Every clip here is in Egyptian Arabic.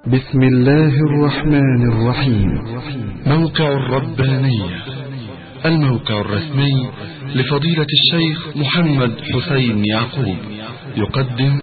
بسم الله الرحمن الرحيم موقع الربانية الموقع الرسمي لفضيلة الشيخ محمد حسين يعقوب يقدم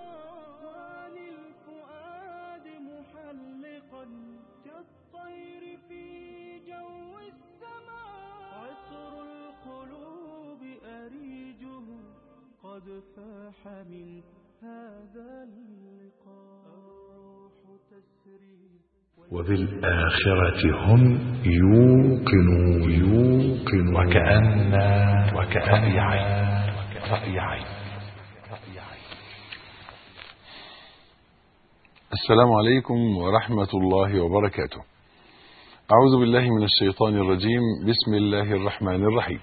للفؤاد محلقا كالطير في جو السماء عطر القلوب أريجه قد فاح من هذا اللقاء الروح تسري وبالآخرة هم يوقنون يوقنون وكأن وكأن عين رأي عين السلام عليكم ورحمة الله وبركاته. أعوذ بالله من الشيطان الرجيم، بسم الله الرحمن الرحيم.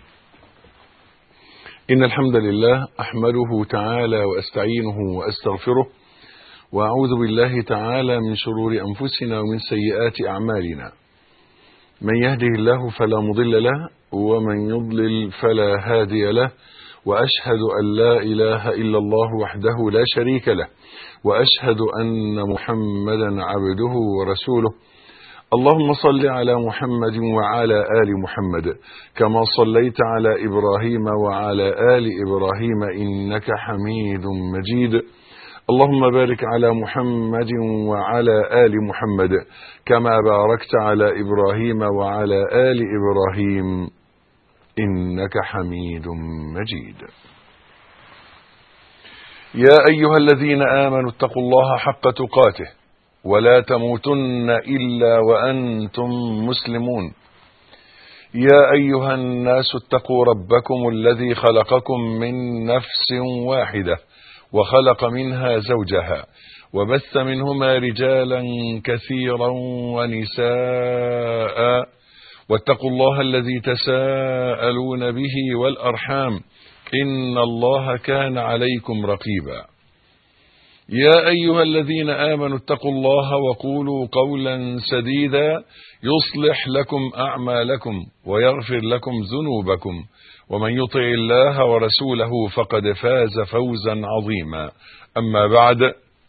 إن الحمد لله أحمده تعالى وأستعينه وأستغفره، وأعوذ بالله تعالى من شرور أنفسنا ومن سيئات أعمالنا. من يهده الله فلا مضل له، ومن يضلل فلا هادي له، وأشهد أن لا إله إلا الله وحده لا شريك له. واشهد ان محمدا عبده ورسوله اللهم صل على محمد وعلى ال محمد كما صليت على ابراهيم وعلى ال ابراهيم انك حميد مجيد اللهم بارك على محمد وعلى ال محمد كما باركت على ابراهيم وعلى ال ابراهيم انك حميد مجيد يا أيها الذين آمنوا اتقوا الله حق تقاته ولا تموتن إلا وأنتم مسلمون يا أيها الناس اتقوا ربكم الذي خلقكم من نفس واحدة وخلق منها زوجها وبث منهما رجالا كثيرا ونساء واتقوا الله الذي تساءلون به والأرحام إن الله كان عليكم رقيبا يا أيها الذين آمنوا اتقوا الله وقولوا قولا سديدا يصلح لكم أعمالكم ويغفر لكم ذنوبكم ومن يطع الله ورسوله فقد فاز فوزا عظيما أما بعد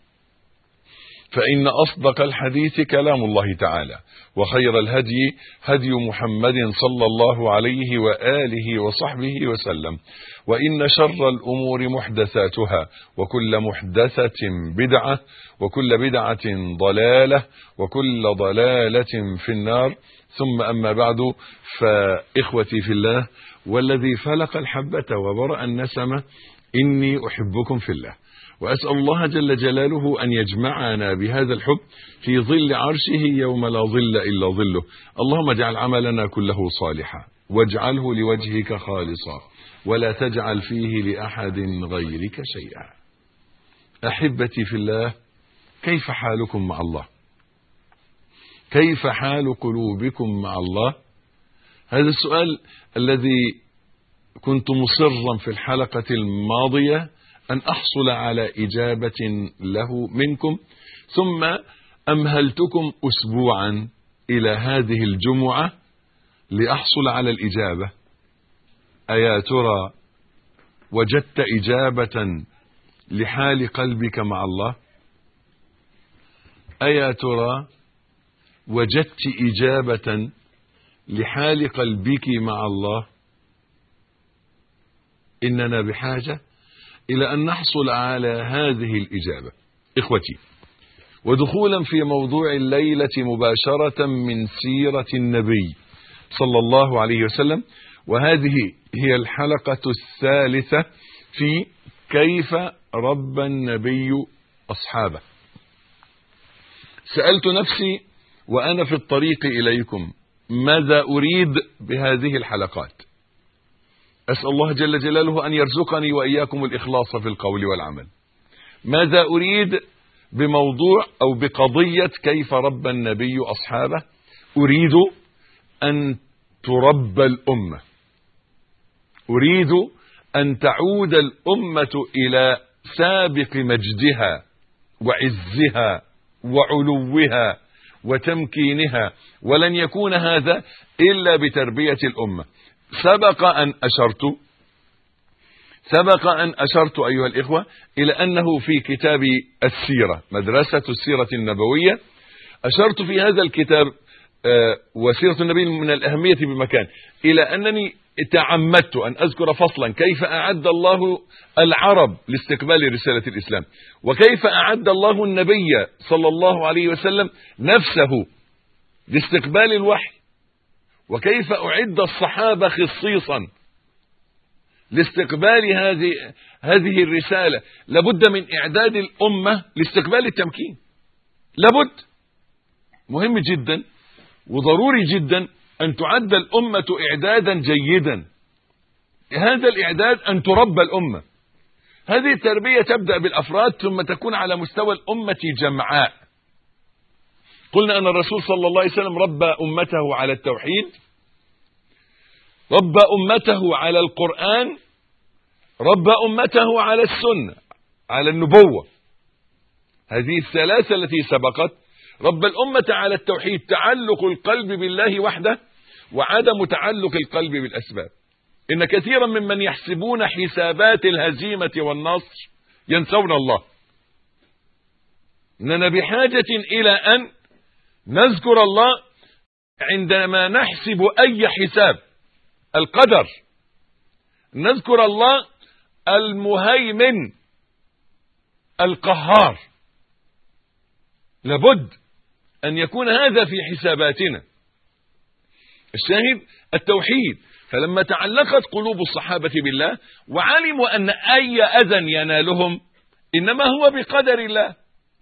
فإن أصدق الحديث كلام الله تعالى وخير الهدي هدي محمد صلى الله عليه وآله وصحبه وسلم وإن شر الأمور محدثاتها وكل محدثة بدعة وكل بدعة ضلالة وكل ضلالة في النار ثم أما بعد فإخوتي في الله والذي فلق الحبة وبرأ النسمة إني أحبكم في الله وأسأل الله جل جلاله أن يجمعنا بهذا الحب في ظل عرشه يوم لا ظل إلا ظله اللهم اجعل عملنا كله صالحا واجعله لوجهك خالصا ولا تجعل فيه لأحد غيرك شيئا أحبتي في الله كيف حالكم مع الله كيف حال قلوبكم مع الله هذا السؤال الذي كنت مصرا في الحلقة الماضية أن أحصل على إجابة له منكم ثم أمهلتكم أسبوعا إلى هذه الجمعة لأحصل على الإجابة أيا ترى وجدت إجابة لحال قلبك مع الله أيا ترى وجدت إجابة لحال قلبك مع الله إننا بحاجة إلى أن نحصل على هذه الإجابة إخوتي ودخولا في موضوع الليلة مباشرة من سيرة النبي صلى الله عليه وسلم وهذه هي الحلقة الثالثة في كيف رب النبي أصحابه سألت نفسي وأنا في الطريق إليكم ماذا أريد بهذه الحلقات أسأل الله جل جلاله أن يرزقني وإياكم الإخلاص في القول والعمل ماذا أريد بموضوع أو بقضية كيف رب النبي أصحابه أريد أن تربى الأمة أريد أن تعود الأمة إلى سابق مجدها وعزها وعلوها وتمكينها ولن يكون هذا إلا بتربية الأمة سبق أن أشرت سبق أن أشرت أيها الإخوة إلى أنه في كتاب السيرة مدرسة السيرة النبوية أشرت في هذا الكتاب آه، وسيرة النبي من الأهمية بمكان إلى أنني تعمدت أن أذكر فصلا كيف أعد الله العرب لاستقبال رسالة الإسلام وكيف أعد الله النبي صلى الله عليه وسلم نفسه لاستقبال الوحي وكيف أعد الصحابة خصيصا لاستقبال هذه هذه الرسالة لابد من إعداد الأمة لاستقبال التمكين لابد مهم جدا وضروري جدا أن تعد الأمة إعدادا جيدا هذا الإعداد أن تربى الأمة هذه التربية تبدأ بالأفراد ثم تكون على مستوى الأمة جمعاء قلنا أن الرسول صلى الله عليه وسلم ربى أمته على التوحيد ربى أمته على القرآن ربى أمته على السنة على النبوة هذه الثلاثة التي سبقت رب الأمة على التوحيد تعلق القلب بالله وحده وعدم تعلق القلب بالأسباب إن كثيرا ممن يحسبون حسابات الهزيمة والنصر ينسون الله إننا بحاجة إلى أن نذكر الله عندما نحسب أي حساب القدر نذكر الله المهيمن القهار لابد أن يكون هذا في حساباتنا الشاهد التوحيد فلما تعلقت قلوب الصحابة بالله وعلموا أن أي أذى ينالهم إنما هو بقدر الله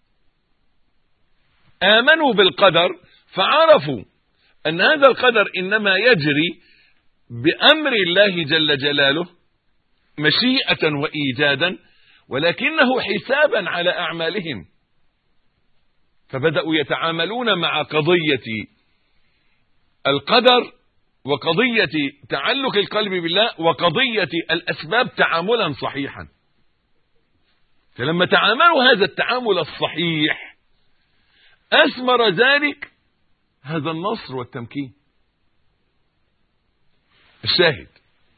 آمنوا بالقدر فعرفوا أن هذا القدر إنما يجري بأمر الله جل جلاله مشيئة وإيجادا ولكنه حسابا على أعمالهم فبدأوا يتعاملون مع قضية القدر وقضية تعلق القلب بالله وقضية الأسباب تعاملا صحيحا فلما تعاملوا هذا التعامل الصحيح أثمر ذلك هذا النصر والتمكين الشاهد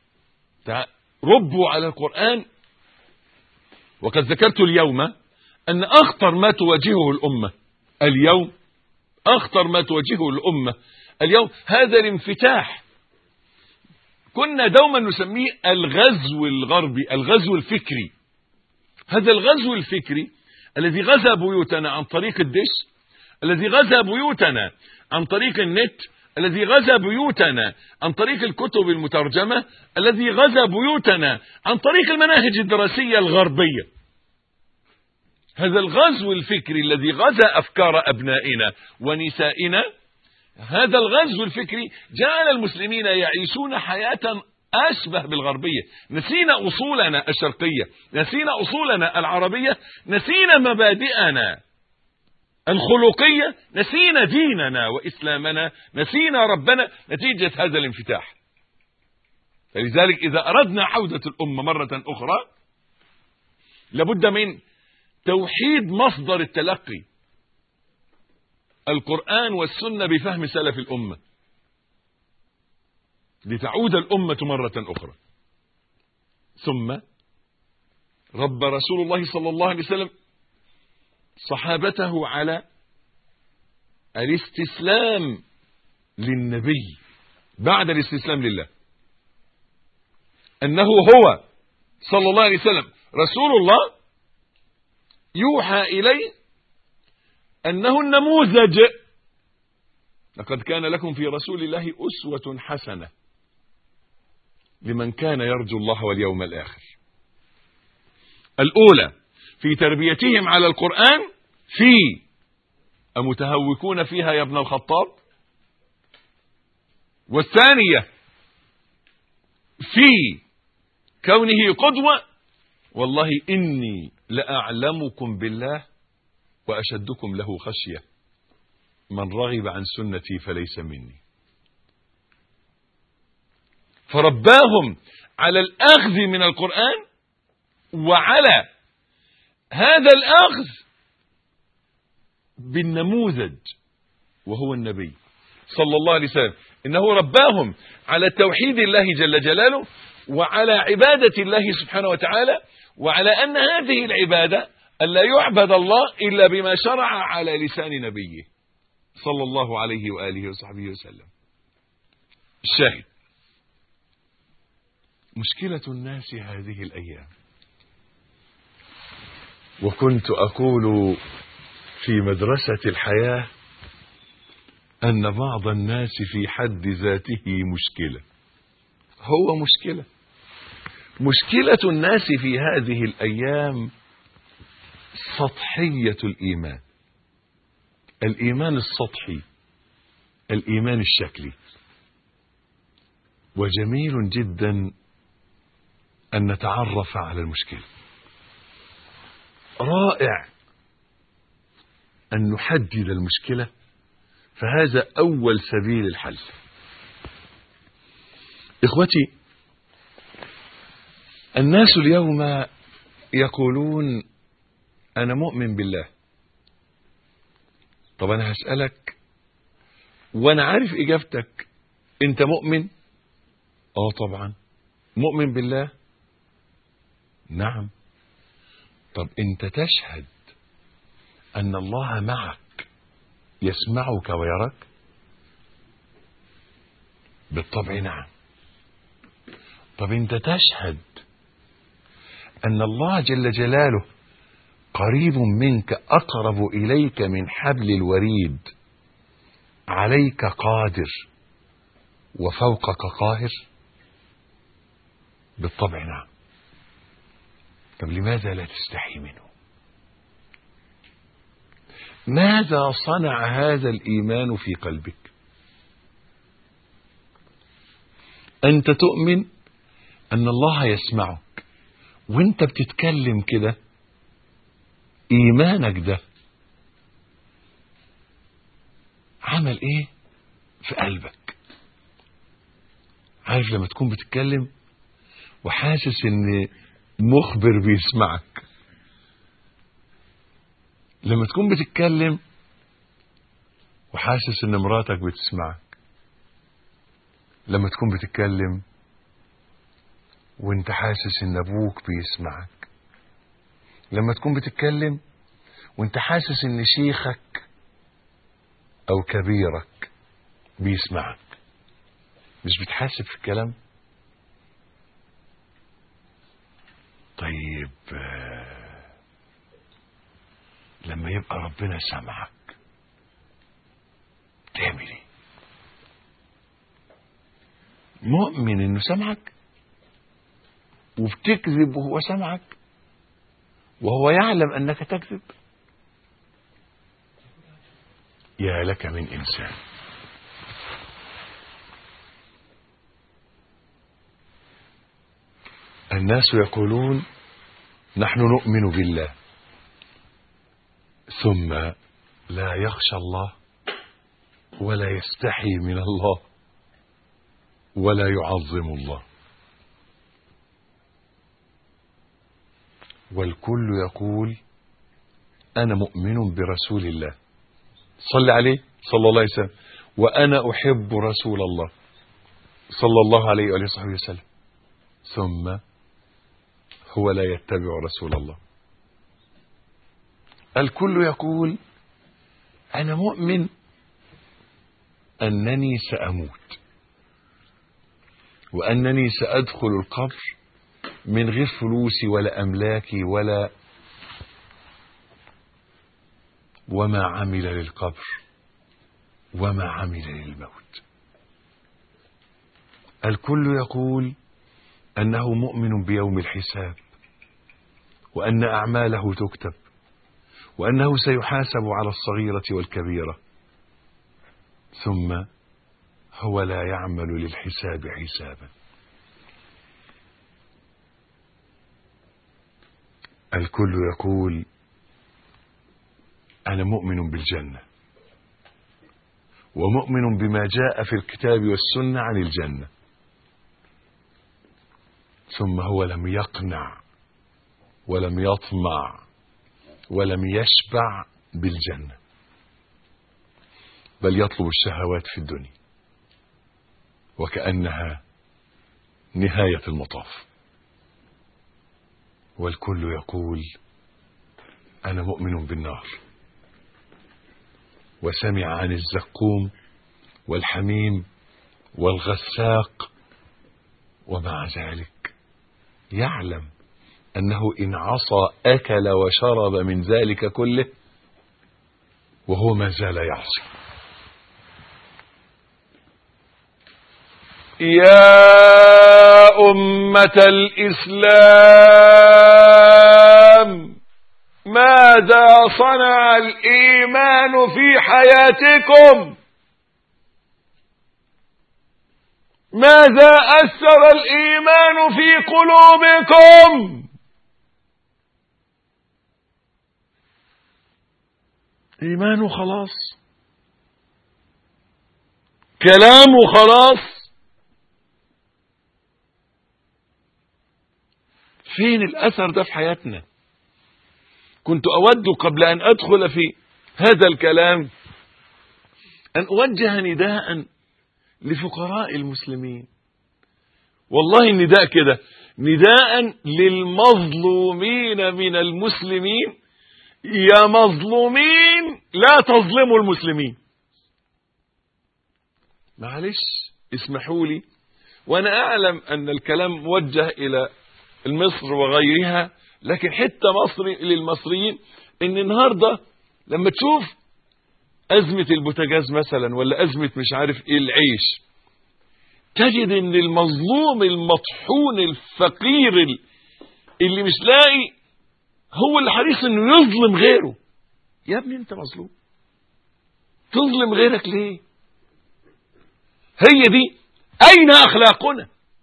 ربوا على القرآن وقد ذكرت اليوم أن أخطر ما تواجهه الأمة اليوم أخطر ما تواجهه الأمة اليوم هذا الانفتاح كنا دوما نسميه الغزو الغربي الغزو الفكري هذا الغزو الفكري الذي غزا بيوتنا عن طريق الدش الذي غزا بيوتنا عن طريق النت الذي غزا بيوتنا عن طريق الكتب المترجمة الذي غزا بيوتنا عن طريق المناهج الدراسية الغربية هذا الغزو الفكري الذي غزا أفكار أبنائنا ونسائنا هذا الغزو الفكري جعل المسلمين يعيشون حياة أشبه بالغربية نسينا أصولنا الشرقية نسينا أصولنا العربية نسينا مبادئنا الخلقية نسينا ديننا وإسلامنا نسينا ربنا نتيجة هذا الانفتاح فلذلك إذا أردنا عودة الأمة مرة أخرى لابد من توحيد مصدر التلقي القرآن والسنة بفهم سلف الأمة لتعود الأمة مرة أخرى ثم رب رسول الله صلى الله عليه وسلم صحابته على الاستسلام للنبي بعد الاستسلام لله أنه هو صلى الله عليه وسلم رسول الله يوحى إليه أنه النموذج لقد كان لكم في رسول الله أسوة حسنة لمن كان يرجو الله واليوم الآخر الأولى في تربيتهم على القرآن في أمتهوكون فيها يا ابن الخطاب والثانية في كونه قدوة والله إني لأعلمكم بالله وأشدكم له خشية من رغب عن سنتي فليس مني فرباهم على الأخذ من القرآن وعلى هذا الأخذ بالنموذج وهو النبي صلى الله عليه وسلم إنه رباهم على توحيد الله جل جلاله وعلى عبادة الله سبحانه وتعالى وعلى أن هذه العبادة ألا يعبد الله إلا بما شرع على لسان نبيه صلى الله عليه وآله وصحبه وسلم الشاهد مشكلة الناس هذه الأيام وكنت أقول في مدرسة الحياة أن بعض الناس في حد ذاته مشكلة هو مشكلة مشكلة الناس في هذه الأيام سطحية الإيمان الإيمان السطحي الإيمان الشكلي وجميل جدا أن نتعرف على المشكلة رائع أن نحدد المشكلة فهذا أول سبيل الحل إخوتي الناس اليوم يقولون أنا مؤمن بالله طب أنا هسألك وأنا عارف إجابتك أنت مؤمن آه طبعا مؤمن بالله نعم طب أنت تشهد أن الله معك يسمعك ويراك بالطبع نعم طب أنت تشهد أن الله جل جلاله قريب منك أقرب إليك من حبل الوريد عليك قادر وفوقك قاهر بالطبع نعم طب لماذا لا تستحي منه ماذا صنع هذا الإيمان في قلبك أنت تؤمن أن الله يسمعك وانت بتتكلم كده إيمانك ده عمل إيه في قلبك عارف لما تكون بتتكلم وحاسس ان مخبر بيسمعك لما تكون بتتكلم وحاسس ان مراتك بتسمعك لما تكون بتتكلم وانت حاسس ان ابوك بيسمعك لما تكون بتتكلم وانت حاسس ان شيخك او كبيرك بيسمعك مش بتحاسب في الكلام طيب آه، لما يبقى ربنا سمعك تعمل ايه مؤمن انه سمعك وبتكذب وهو سمعك وهو يعلم انك تكذب يا لك من انسان الناس يقولون نحن نؤمن بالله ثم لا يخشى الله ولا يستحي من الله ولا يعظم الله والكل يقول انا مؤمن برسول الله صل عليه صلى الله عليه وسلم وانا احب رسول الله صلى الله عليه وآله وصحبه وسلم ثم هو لا يتبع رسول الله الكل يقول انا مؤمن انني ساموت وانني سادخل القبر من غير فلوسي ولا املاكي ولا وما عمل للقبر وما عمل للموت الكل يقول انه مؤمن بيوم الحساب وان اعماله تكتب وانه سيحاسب على الصغيره والكبيره ثم هو لا يعمل للحساب حسابا الكل يقول انا مؤمن بالجنه ومؤمن بما جاء في الكتاب والسنه عن الجنه ثم هو لم يقنع ولم يطمع ولم يشبع بالجنه بل يطلب الشهوات في الدنيا وكانها نهايه المطاف والكل يقول انا مؤمن بالنار وسمع عن الزقوم والحميم والغساق ومع ذلك يعلم أنه إن عصى أكل وشرب من ذلك كله وهو ما زال يعصي يا أمة الإسلام ماذا صنع الإيمان في حياتكم ماذا أثر الإيمان في قلوبكم إيمان خلاص كلام خلاص فين الأثر ده في حياتنا كنت أود قبل أن أدخل في هذا الكلام أن أوجه نداء لفقراء المسلمين والله النداء كده نداء للمظلومين من المسلمين يا مظلومين لا تظلموا المسلمين معلش اسمحوا لي وانا اعلم ان الكلام موجه الى مصر وغيرها لكن حتى مصري للمصريين ان النهارده لما تشوف أزمة البوتاجاز مثلا ولا أزمة مش عارف إيه العيش تجد إن المظلوم المطحون الفقير اللي مش لاقي هو اللي حريص إنه يظلم غيره يا ابني أنت مظلوم تظلم غيرك ليه هي دي أين أخلاقنا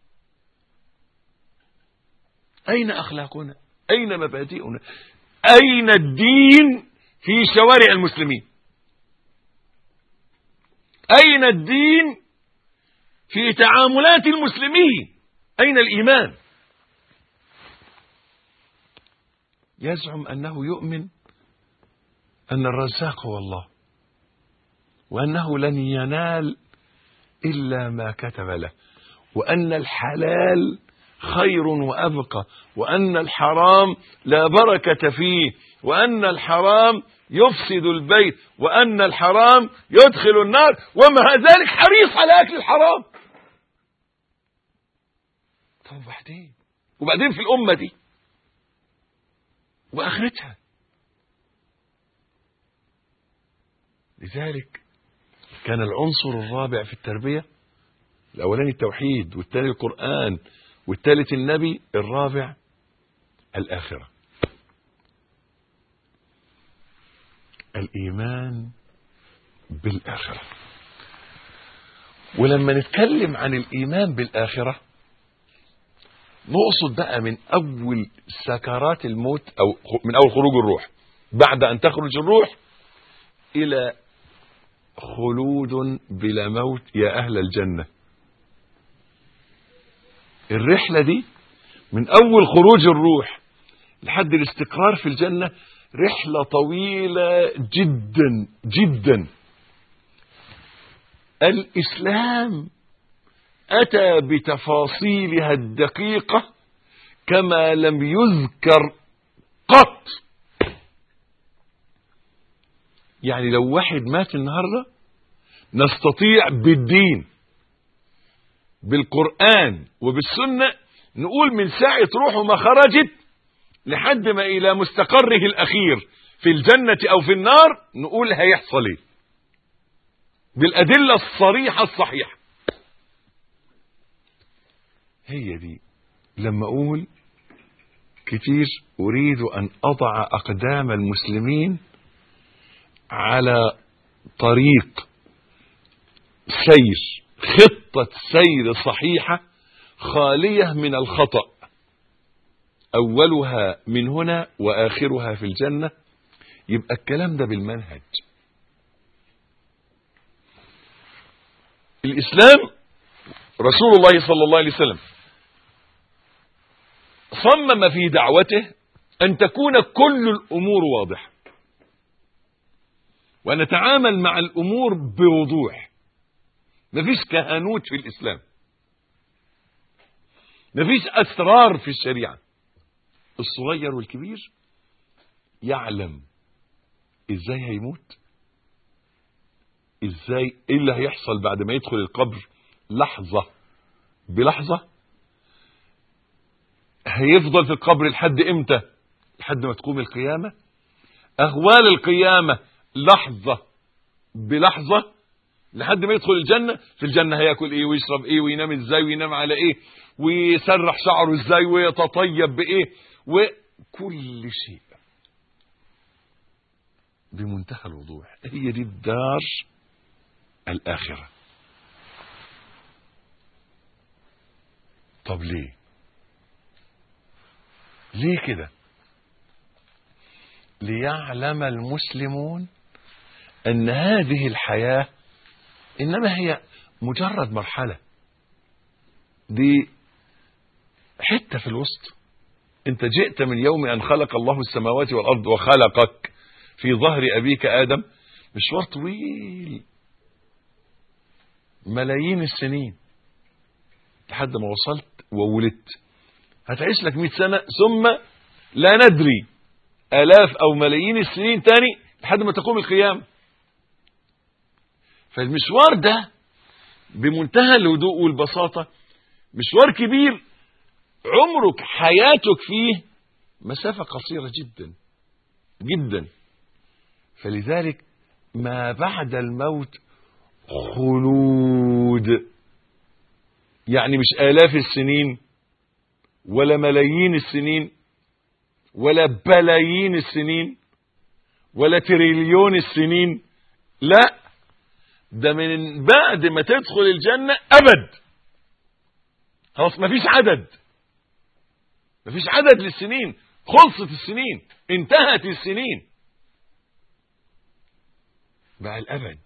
أين أخلاقنا أين مبادئنا أين الدين في شوارع المسلمين أين الدين في تعاملات المسلمين أين الإيمان يزعم أنه يؤمن أن الرزاق هو الله وأنه لن ينال إلا ما كتب له وأن الحلال خير وأبقى وأن الحرام لا بركة فيه وأن الحرام يفسد البيت وأن الحرام يدخل النار ومع ذلك حريص على أكل الحرام طب وبعدين وبعدين في الأمة دي وآخرتها لذلك كان العنصر الرابع في التربية الأولاني التوحيد والثاني القرآن والثالث النبي الرابع الآخرة الإيمان بالآخرة ولما نتكلم عن الإيمان بالآخرة نقصد بقى من أول سكرات الموت أو من أول خروج الروح بعد أن تخرج الروح إلى خلود بلا موت يا أهل الجنة الرحلة دي من أول خروج الروح لحد الاستقرار في الجنة رحلة طويلة جدا جدا الإسلام أتى بتفاصيلها الدقيقة كما لم يذكر قط يعني لو واحد مات النهاردة نستطيع بالدين بالقرآن وبالسنة نقول من ساعة روحه ما خرجت لحد ما إلى مستقره الأخير في الجنة أو في النار نقول هيحصل إيه بالأدلة الصريحة الصحيحة هي دي لما أقول كتير أريد أن أضع أقدام المسلمين على طريق سير خطة سير صحيحة خالية من الخطأ أولها من هنا وآخرها في الجنة يبقى الكلام ده بالمنهج الإسلام رسول الله صلى الله عليه وسلم صمم في دعوته أن تكون كل الأمور واضحة ونتعامل مع الأمور بوضوح مفيش كهنوت في الإسلام مفيش أسرار في الشريعة الصغير والكبير يعلم ازاي هيموت ازاي ايه اللي هيحصل بعد ما يدخل القبر لحظة بلحظة هيفضل في القبر لحد امتى لحد ما تقوم القيامة اهوال القيامة لحظة بلحظة لحد ما يدخل الجنة في الجنة هياكل ايه ويشرب ايه وينام ازاي وينام على ايه ويسرح شعره ازاي ويتطيب بايه وكل شيء بمنتهى الوضوح هي دي الدار الآخرة طب ليه ليه كده ليعلم المسلمون أن هذه الحياة إنما هي مجرد مرحلة دي حتة في الوسط انت جئت من يوم أن خلق الله السماوات والأرض وخلقك في ظهر أبيك آدم مشوار طويل ملايين السنين لحد ما وصلت وولدت هتعيش لك 100 سنة ثم لا ندري آلاف أو ملايين السنين تاني لحد ما تقوم القيامة فالمشوار ده بمنتهى الهدوء والبساطة مشوار كبير عمرك حياتك فيه مسافة قصيرة جدا جدا فلذلك ما بعد الموت خلود يعني مش آلاف السنين ولا ملايين السنين ولا بلايين السنين ولا تريليون السنين لا ده من بعد ما تدخل الجنة أبد خلاص مفيش عدد مفيش عدد للسنين خلصت السنين انتهت السنين بقى الأبد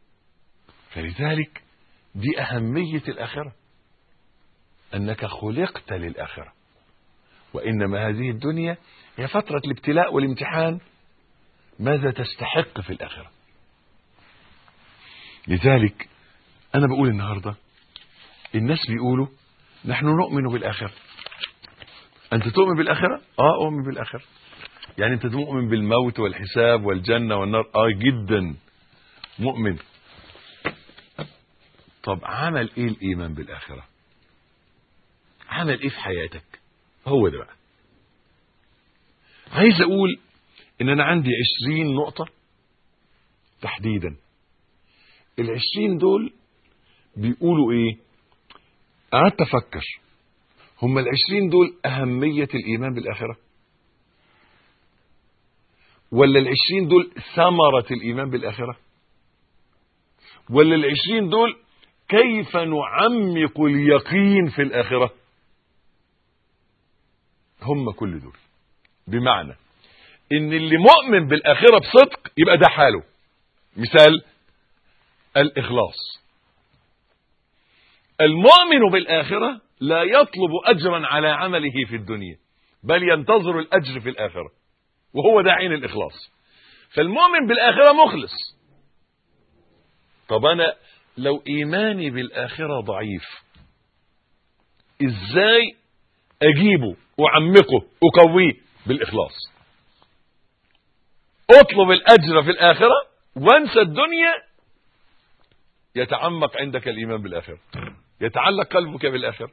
فلذلك دي أهمية الآخرة أنك خلقت للآخرة وإنما هذه الدنيا هي فترة الابتلاء والامتحان ماذا تستحق في الآخرة لذلك أنا بقول النهاردة الناس بيقولوا نحن نؤمن بالآخرة أنت تؤمن بالآخرة؟ آه أؤمن بالآخرة يعني أنت مؤمن بالموت والحساب والجنة والنار آه جدا مؤمن طب عمل ايه الايمان بالاخره عمل ايه في حياتك هو ده بقى عايز اقول ان انا عندي عشرين نقطة تحديدا العشرين دول بيقولوا ايه قعدت افكر هم العشرين دول اهمية الايمان بالاخرة ولا العشرين دول ثمرة الايمان بالاخرة ولا العشرين دول كيف نعمق اليقين في الآخرة هم كل دول بمعنى ان اللي مؤمن بالآخرة بصدق يبقى ده حاله مثال الإخلاص المؤمن بالآخرة لا يطلب أجرا على عمله في الدنيا بل ينتظر الأجر في الآخرة وهو ده عين الإخلاص فالمؤمن بالآخرة مخلص طب أنا لو إيماني بالآخرة ضعيف إزاي أجيبه أعمقه أقويه بالإخلاص اطلب الأجر في الآخرة وانسى الدنيا يتعمق عندك الإيمان بالآخرة يتعلق قلبك بالآخرة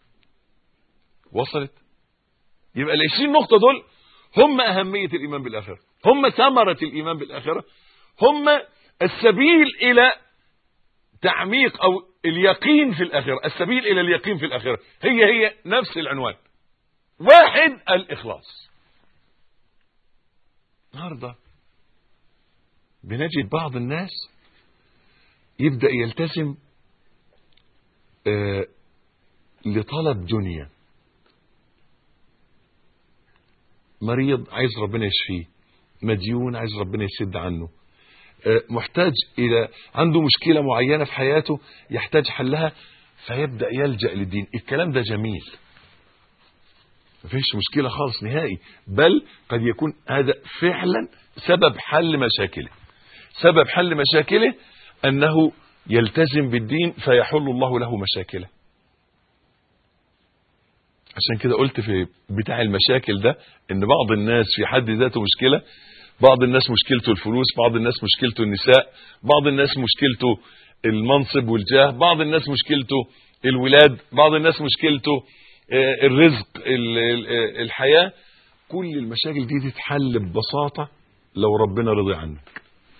وصلت يبقى العشرين نقطة دول هم أهمية الإيمان بالآخرة هم ثمرة الإيمان بالآخرة هم السبيل إلى تعميق أو اليقين في الآخرة السبيل إلى اليقين في الآخرة هي هي نفس العنوان واحد الإخلاص النهارده بنجد بعض الناس يبدأ يلتزم آه لطلب دنيا مريض عايز ربنا يشفيه مديون عايز ربنا يسد عنه آه محتاج إلى عنده مشكلة معينة في حياته يحتاج حلها فيبدأ يلجأ للدين الكلام ده جميل مفيش مشكلة خالص نهائي بل قد يكون هذا فعلا سبب حل مشاكله سبب حل مشاكله أنه يلتزم بالدين فيحل الله له مشاكله عشان كده قلت في بتاع المشاكل ده ان بعض الناس في حد ذاته مشكلة بعض الناس مشكلته الفلوس بعض الناس مشكلته النساء بعض الناس مشكلته المنصب والجاه بعض الناس مشكلته الولاد بعض الناس مشكلته آه، الرزق ال- ال- آه، الحياة كل المشاكل دي تتحل ببساطة لو ربنا رضي عنك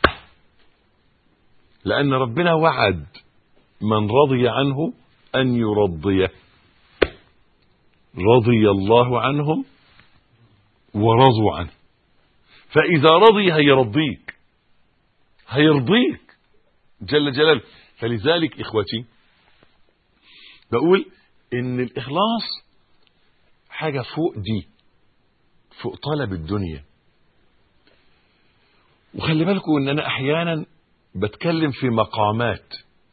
لأن ربنا وعد من رضي عنه أن يرضيه رضي الله عنهم ورضوا عنه فإذا رضي هيرضيك هيرضيك جل جلاله فلذلك إخوتي بقول إن الإخلاص حاجة فوق دي فوق طلب الدنيا وخلي بالكم إن أنا أحيانا بتكلم في مقامات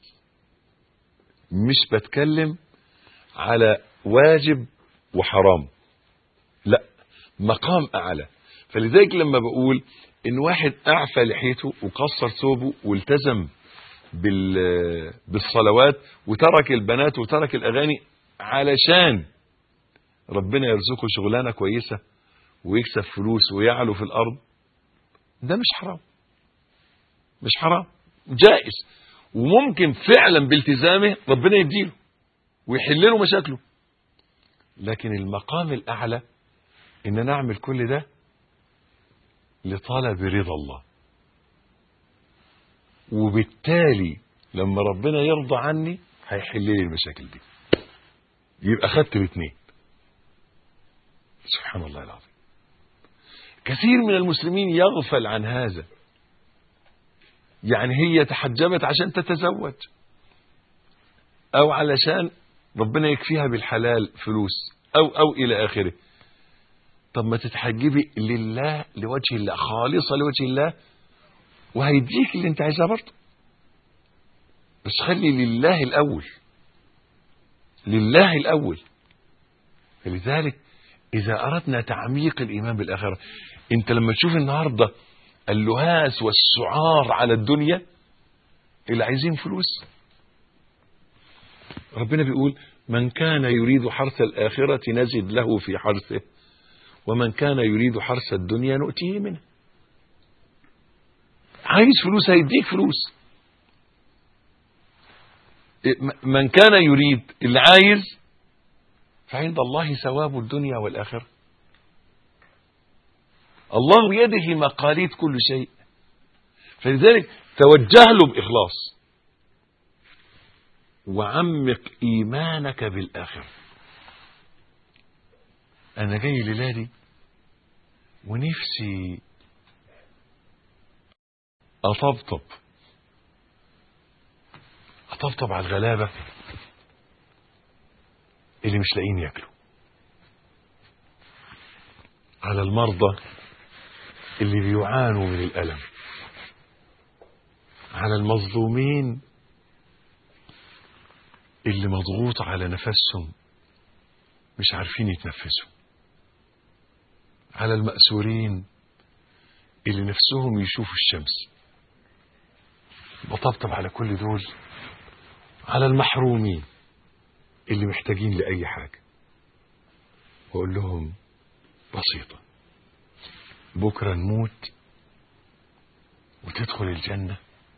مش بتكلم على واجب وحرام لا مقام اعلى فلذلك لما بقول ان واحد اعفى لحيته وقصر ثوبه والتزم بال بالصلوات وترك البنات وترك الاغاني علشان ربنا يرزقه شغلانه كويسه ويكسب فلوس ويعلو في الارض ده مش حرام مش حرام جائز وممكن فعلا بالتزامه ربنا يديله ويحل له مشاكله لكن المقام الأعلى إن أنا أعمل كل ده لطلب رضا الله وبالتالي لما ربنا يرضى عني هيحل لي المشاكل دي يبقى خدت الاثنين سبحان الله العظيم كثير من المسلمين يغفل عن هذا يعني هي تحجبت عشان تتزوج او علشان ربنا يكفيها بالحلال فلوس او او الى اخره طب ما تتحجبي لله لوجه الله خالصة لوجه الله وهيديك اللي انت عايزاه برضه بس خلي لله الاول لله الاول فلذلك اذا اردنا تعميق الايمان بالاخره انت لما تشوف النهارده اللهاس والسعار على الدنيا اللي عايزين فلوس ربنا بيقول من كان يريد حرث الآخرة نزد له في حرثه ومن كان يريد حرث الدنيا نؤتيه منه عايز فلوس هيديك فلوس من كان يريد اللي عايز فعند الله ثواب الدنيا والآخرة الله بيده مقاليد كل شيء فلذلك توجه له بإخلاص وعمق إيمانك بالآخرة أنا جاي ليلادي ونفسي أطبطب أطبطب على الغلابة اللي مش لاقيين ياكلوا على المرضى اللي بيعانوا من الألم على المظلومين اللي مضغوط على نفسهم مش عارفين يتنفسوا على المأسورين اللي نفسهم يشوفوا الشمس بطبطب على كل دول على المحرومين اللي محتاجين لأي حاجة وأقول لهم بسيطة بكرة نموت وتدخل الجنة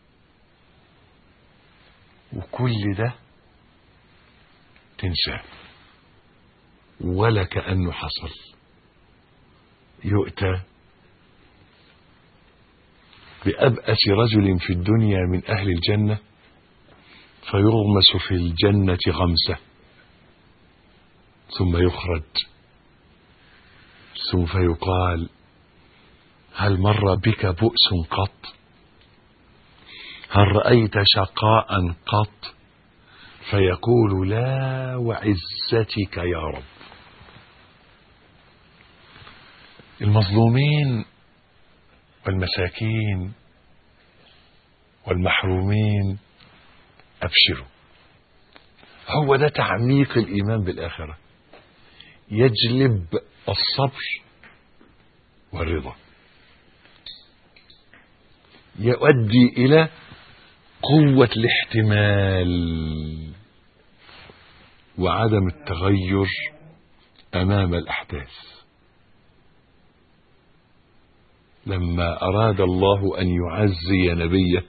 وكل ده تنساه ولا كأنه حصل يؤتى بأبأس رجل في الدنيا من أهل الجنة فيغمس في الجنة غمسة ثم يخرج ثم فيقال هل مر بك بؤس قط هل رأيت شقاء قط فيقول لا وعزتك يا رب المظلومين والمساكين والمحرومين أبشروا هو ده تعميق الإيمان بالآخرة يجلب الصبر والرضا يؤدي إلى قوة الاحتمال وعدم التغير أمام الأحداث لما أراد الله أن يعزي نبيه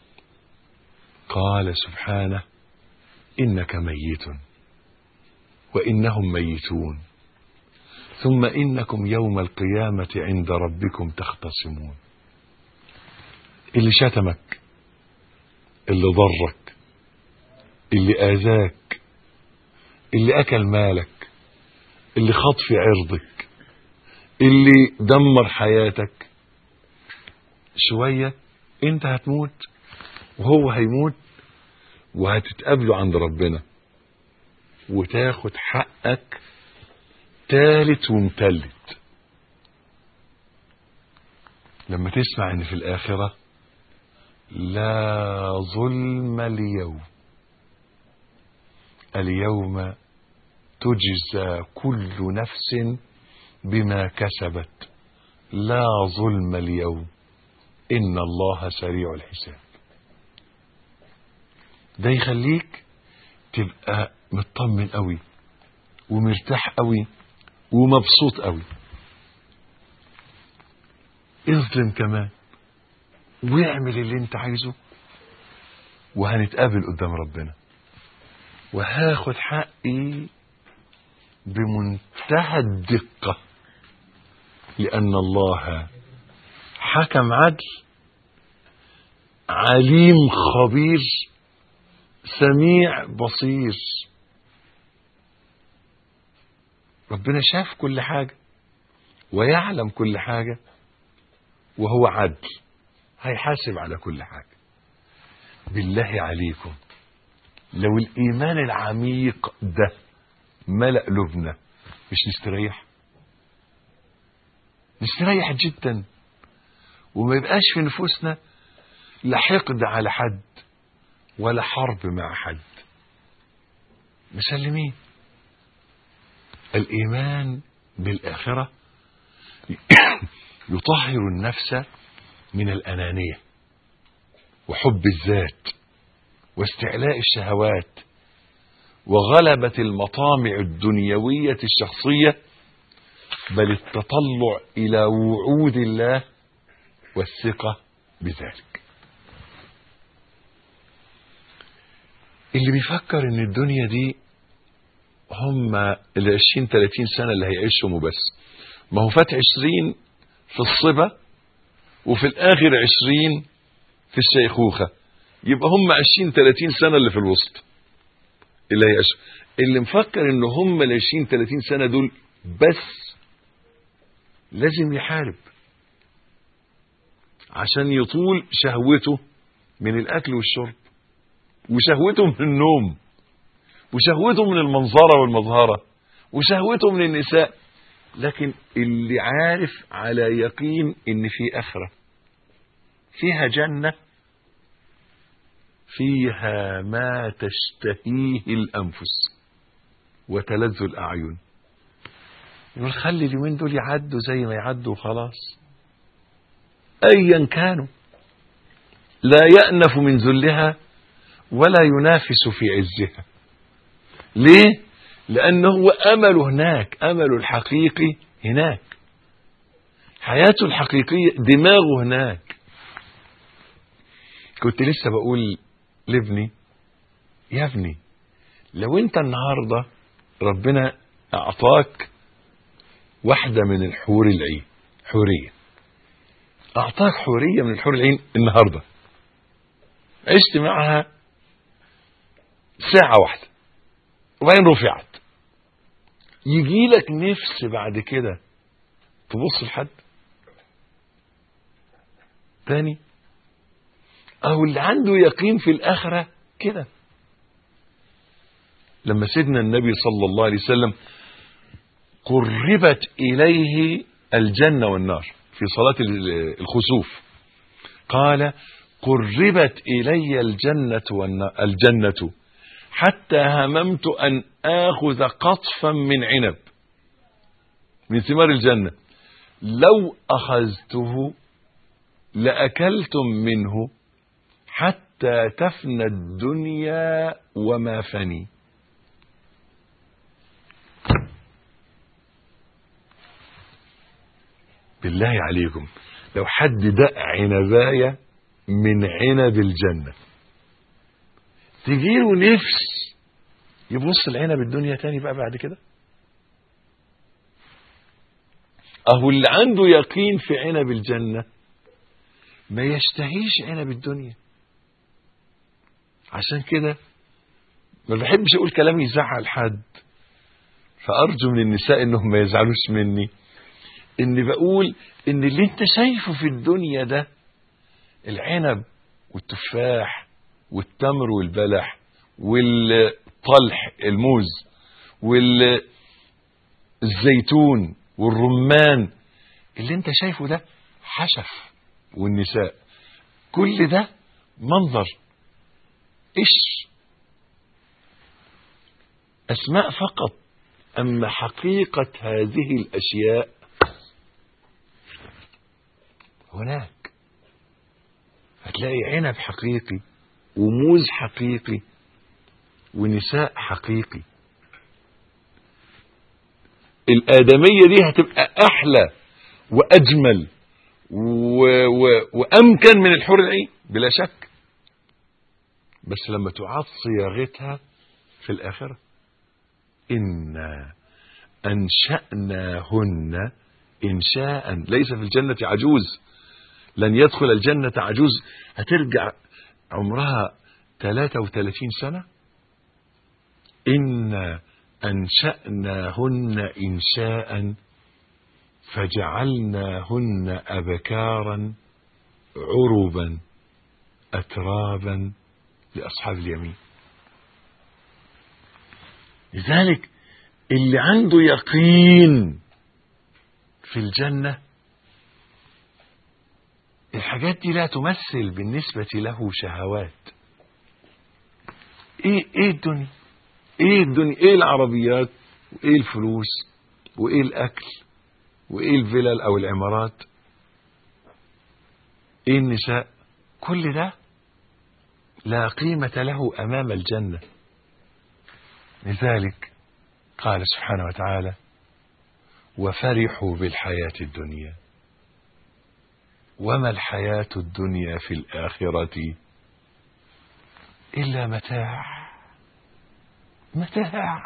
قال سبحانه إنك ميت وإنهم ميتون ثم إنكم يوم القيامة عند ربكم تختصمون اللي شتمك اللي ضرك اللي آذاك اللي أكل مالك اللي خط في عرضك اللي دمر حياتك شوية انت هتموت وهو هيموت وهتتقابلوا عند ربنا وتاخد حقك تالت ومتلت لما تسمع ان في الاخرة لا ظلم اليوم اليوم تجزى كل نفس بما كسبت لا ظلم اليوم ان الله سريع الحساب ده يخليك تبقى مطمن قوي ومرتاح قوي ومبسوط قوي اظلم كمان واعمل اللي انت عايزه وهنتقابل قدام ربنا وهاخد حقي بمنتهى الدقة لأن الله حكم عدل عليم خبير سميع بصير ربنا شاف كل حاجة ويعلم كل حاجة وهو عدل هيحاسب على كل حاجة بالله عليكم لو الإيمان العميق ده ملأ لبنا مش نستريح نستريح جدا وما يبقاش في نفوسنا لا حقد على حد ولا حرب مع حد مسلمين الإيمان بالآخرة يطهر النفس من الأنانية وحب الذات واستعلاء الشهوات وغلبة المطامع الدنيوية الشخصية بل التطلع إلى وعود الله والثقة بذلك اللي بيفكر ان الدنيا دي هم ال 20 30 سنة اللي هيعيشهم وبس ما هو فات 20 في الصبا وفي الآخر 20 في الشيخوخة يبقى هم 20 30 سنة اللي في الوسط اللي هيعيشوا اللي مفكر ان هم ال 20 30 سنة دول بس لازم يحارب عشان يطول شهوته من الأكل والشرب وشهوته من النوم وشهوته من المنظرة والمظهرة وشهوته من النساء لكن اللي عارف على يقين ان في اخرة فيها جنة فيها ما تشتهيه الانفس وتلذ الاعين يقول خلي اليومين دول يعدوا زي ما يعدوا وخلاص ايا كانوا لا يأنف من ذلها ولا ينافس في عزها ليه لأنه هو أمله هناك أمله الحقيقي هناك حياته الحقيقية دماغه هناك كنت لسه بقول لابني يا ابني لو انت النهاردة ربنا أعطاك واحدة من الحور العين حورية أعطاك حورية من الحور العين النهاردة عشت معها ساعة واحدة وبعدين رفعت يجي لك نفس بعد كده تبص لحد تاني او اللي عنده يقين في الاخره كده لما سيدنا النبي صلى الله عليه وسلم قربت اليه الجنه والنار في صلاه الخسوف قال قربت الي الجنه والنار الجنه حتى هممت أن آخذ قطفا من عنب من ثمار الجنة لو أخذته لأكلتم منه حتى تفنى الدنيا وما فني بالله عليكم لو حد دق عنباية من عنب الجنة تجيله نفس يبص العنب الدنيا تاني بقى بعد كده اهو اللي عنده يقين في عنب الجنة ما يشتهيش عنب الدنيا عشان كده ما بحبش اقول كلام يزعل حد فارجو من النساء انهم ما يزعلوش مني اني بقول ان اللي انت شايفه في الدنيا ده العنب والتفاح والتمر والبلح والطلح الموز والزيتون والرمان اللي انت شايفه ده حشف والنساء كل ده منظر ايش اسماء فقط اما حقيقة هذه الاشياء هناك هتلاقي عنب حقيقي وموز حقيقي ونساء حقيقي الآدمية دي هتبقى أحلى وأجمل و... و... وأمكن من الحور العين بلا شك بس لما تعاد صياغتها في الآخرة إنا أنشأناهن إنشاء ليس في الجنة عجوز لن يدخل الجنة عجوز هترجع عمرها 33 سنة إنا أنشأناهن إنشاء فجعلناهن أبكارا عربا أترابا لأصحاب اليمين لذلك اللي عنده يقين في الجنة الحاجات دي لا تمثل بالنسبة له شهوات ايه ايه الدنيا ايه الدنيا ايه العربيات وايه الفلوس وايه الاكل وايه الفلل او العمارات ايه النساء كل ده لا قيمة له امام الجنة لذلك قال سبحانه وتعالى وفرحوا بالحياة الدنيا وما الحياة الدنيا في الآخرة إلا متاع متاع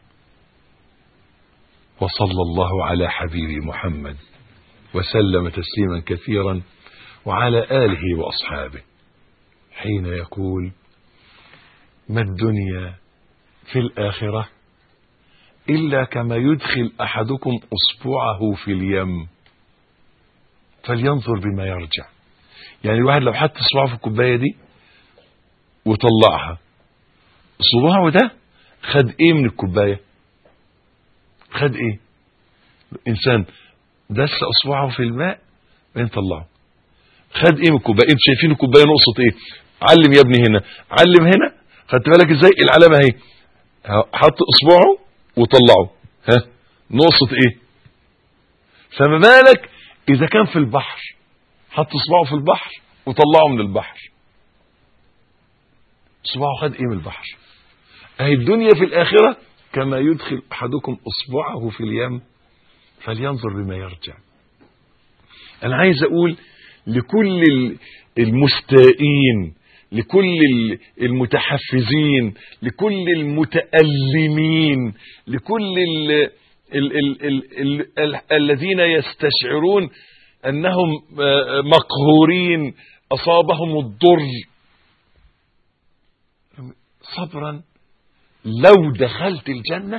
وصلى الله على حبيب محمد وسلم تسليما كثيرا وعلى آله وأصحابه حين يقول ما الدنيا في الآخرة إلا كما يدخل أحدكم أصبعه في اليم فلينظر بما يرجع يعني الواحد لو حط صباعه في الكوباية دي وطلعها صباعه ده خد ايه من الكوباية خد ايه انسان دس اصبعه في الماء بعدين طلعه خد ايه من الكوبايه انتوا شايفين الكوبايه نقصت ايه علم يا ابني هنا علم هنا خدت بالك ازاي العلامه اهي حط اصبعه وطلعه ها نقصت ايه فما بالك اذا كان في البحر حط اصبعه في البحر وطلعه من البحر صباعه خد ايه من البحر اهي الدنيا في الاخره كما يدخل احدكم اصبعه في اليم فلينظر بما يرجع انا عايز اقول لكل المستائين لكل المتحفزين لكل المتألمين لكل ال ال ال ال ال ال الذين يستشعرون أنهم مقهورين أصابهم الضر صبرا لو دخلت الجنة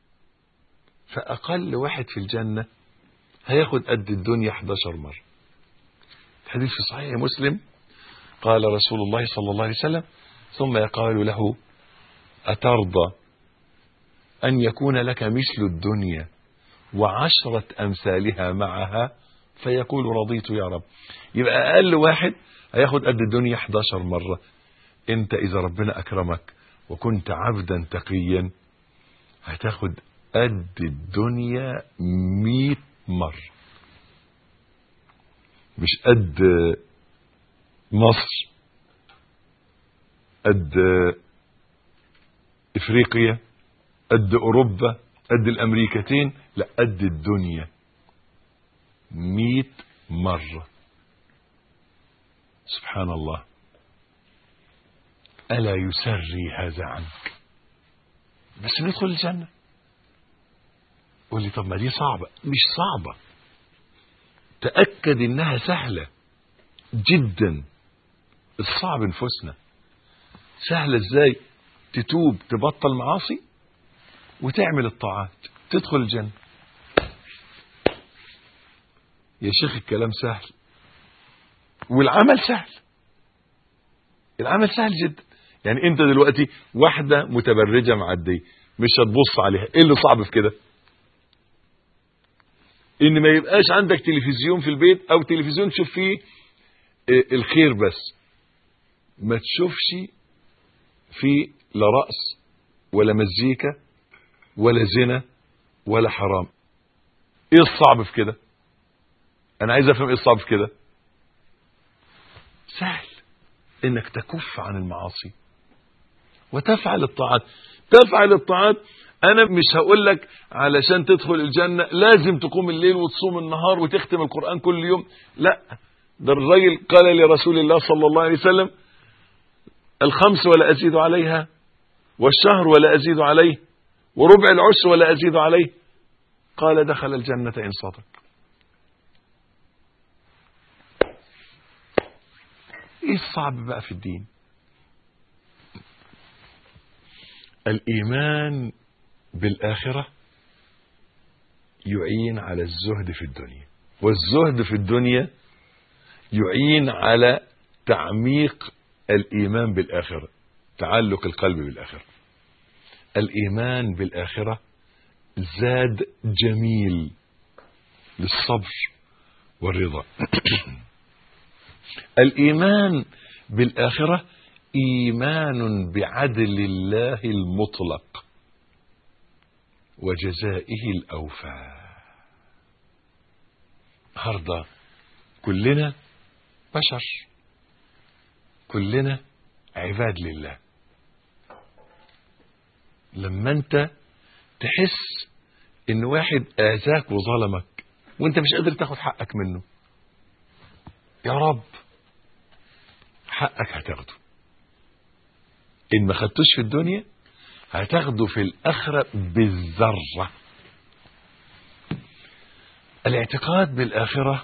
فأقل واحد في الجنة هياخد قد الدنيا 11 مرة الحديث في صحيح مسلم قال رسول الله صلى الله عليه وسلم ثم يقال له أترضى أن يكون لك مثل الدنيا وعشرة أمثالها معها فيقول رضيت يا رب يبقى أقل واحد هياخد قد الدنيا 11 مرة انت إذا ربنا أكرمك وكنت عبدا تقيا هتاخد قد الدنيا 100 مرة مش قد مصر قد افريقيا قد اوروبا قد الامريكتين لا قد الدنيا مئة مرة سبحان الله ألا يسري هذا عنك بس ندخل الجنة قول لي طب ما دي صعبة مش صعبة تأكد إنها سهلة جدا الصعب نفوسنا سهلة ازاي تتوب تبطل معاصي وتعمل الطاعات تدخل الجنة يا شيخ الكلام سهل والعمل سهل العمل سهل جدا يعني انت دلوقتي واحدة متبرجة معدية مش هتبص عليها ايه اللي صعب في كده ان ما يبقاش عندك تلفزيون في البيت او تلفزيون تشوف فيه اه، الخير بس ما تشوفش فيه لا رأس ولا مزيكا ولا زنا ولا حرام ايه الصعب في كده انا عايز افهم ايه الصعب في كده سهل انك تكف عن المعاصي وتفعل الطاعات تفعل الطاعات انا مش هقول لك علشان تدخل الجنة لازم تقوم الليل وتصوم النهار وتختم القرآن كل يوم لا ده الرجل قال لرسول الله صلى الله عليه وسلم الخمس ولا أزيد عليها والشهر ولا أزيد عليه وربع العشر ولا أزيد عليه قال دخل الجنة إن صدق ايه الصعب بقى في الدين الايمان بالاخره يعين على الزهد في الدنيا والزهد في الدنيا يعين على تعميق الايمان بالاخره تعلق القلب بالاخره الايمان بالاخره زاد جميل للصبر والرضا الايمان بالاخره ايمان بعدل الله المطلق وجزائه الاوفى النهارده كلنا بشر كلنا عباد لله لما انت تحس ان واحد اذاك وظلمك وانت مش قادر تاخد حقك منه يا رب حقك هتاخده ان ما خدتوش في الدنيا هتاخده في الاخره بالذره الاعتقاد بالاخره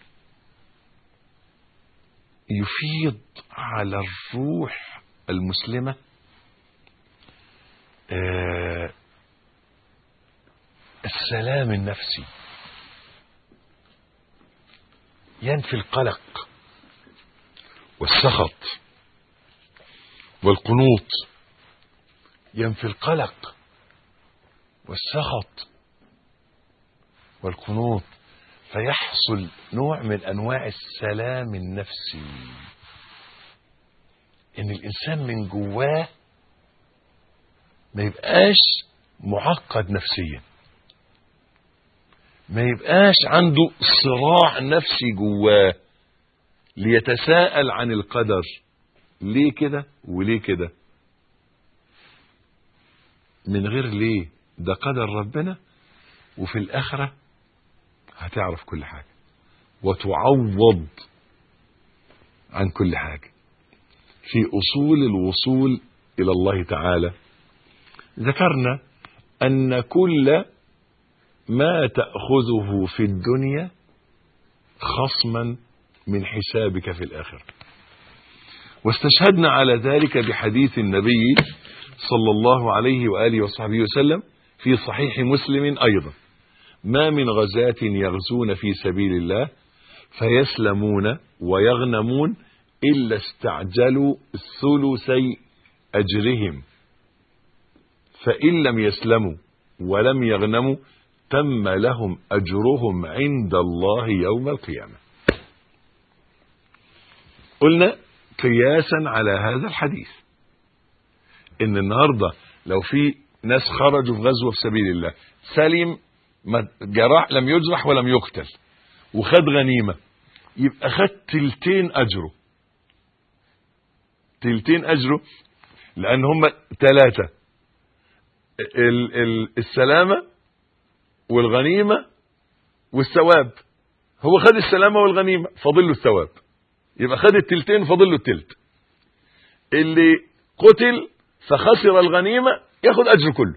يفيض على الروح المسلمه آه، السلام النفسي ينفي القلق والسخط والقنوط ينفي القلق والسخط والقنوط فيحصل نوع من انواع السلام النفسي ان الانسان من جواه ما يبقاش معقد نفسيا ما يبقاش عنده صراع نفسي جواه ليتساءل عن القدر ليه كده وليه كده من غير ليه ده قدر ربنا وفي الآخرة هتعرف كل حاجة وتعوض عن كل حاجة في أصول الوصول إلى الله تعالى ذكرنا أن كل ما تأخذه في الدنيا خصما من حسابك في الآخرة واستشهدنا على ذلك بحديث النبي صلى الله عليه وآله وصحبه وسلم في صحيح مسلم أيضا ما من غزاة يغزون في سبيل الله فيسلمون ويغنمون إلا استعجلوا ثلثي أجرهم فإن لم يسلموا ولم يغنموا تم لهم أجرهم عند الله يوم القيامة قلنا قياسا على هذا الحديث ان النهارده لو في ناس خرجوا في غزوه في سبيل الله سلم ما جرح لم يجرح ولم يقتل وخد غنيمه يبقى خد تلتين اجره تلتين اجره لان هم ثلاثه ال ال السلامه والغنيمه والثواب هو خد السلامه والغنيمه فاضل له الثواب يبقى خد التلتين فاضل له التلت اللي قتل فخسر الغنيمة ياخد أجر كله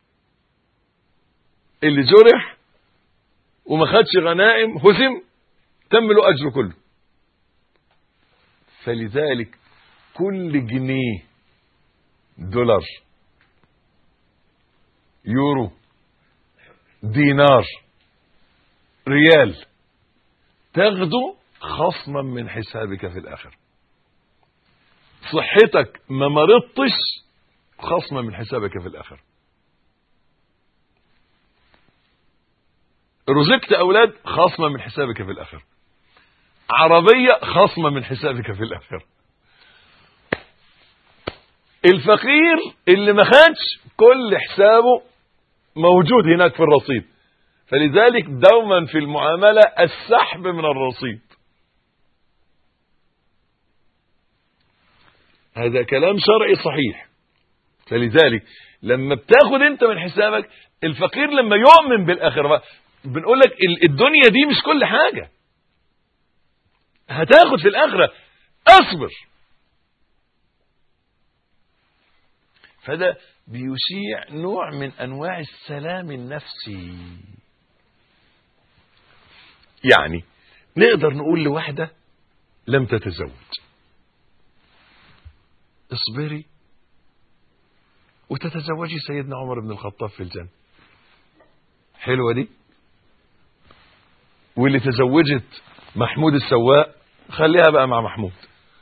اللي جرح وما خدش غنائم هزم تم له أجر كله فلذلك كل جنيه دولار يورو دينار ريال تاخده خصما من حسابك في الآخر صحتك ما مرضتش خصما من حسابك في الآخر رزقت أولاد خصما من حسابك في الآخر عربية خصما من حسابك في الآخر الفقير اللي ما خدش كل حسابه موجود هناك في الرصيد فلذلك دوما في المعاملة السحب من الرصيد هذا كلام شرعي صحيح فلذلك لما بتاخد انت من حسابك الفقير لما يؤمن بالاخره بنقول لك الدنيا دي مش كل حاجه هتاخد في الاخره اصبر فده بيشيع نوع من انواع السلام النفسي يعني نقدر نقول لواحده لم تتزوج اصبري وتتزوجي سيدنا عمر بن الخطاب في الجنة حلوة دي واللي تزوجت محمود السواق خليها بقى مع محمود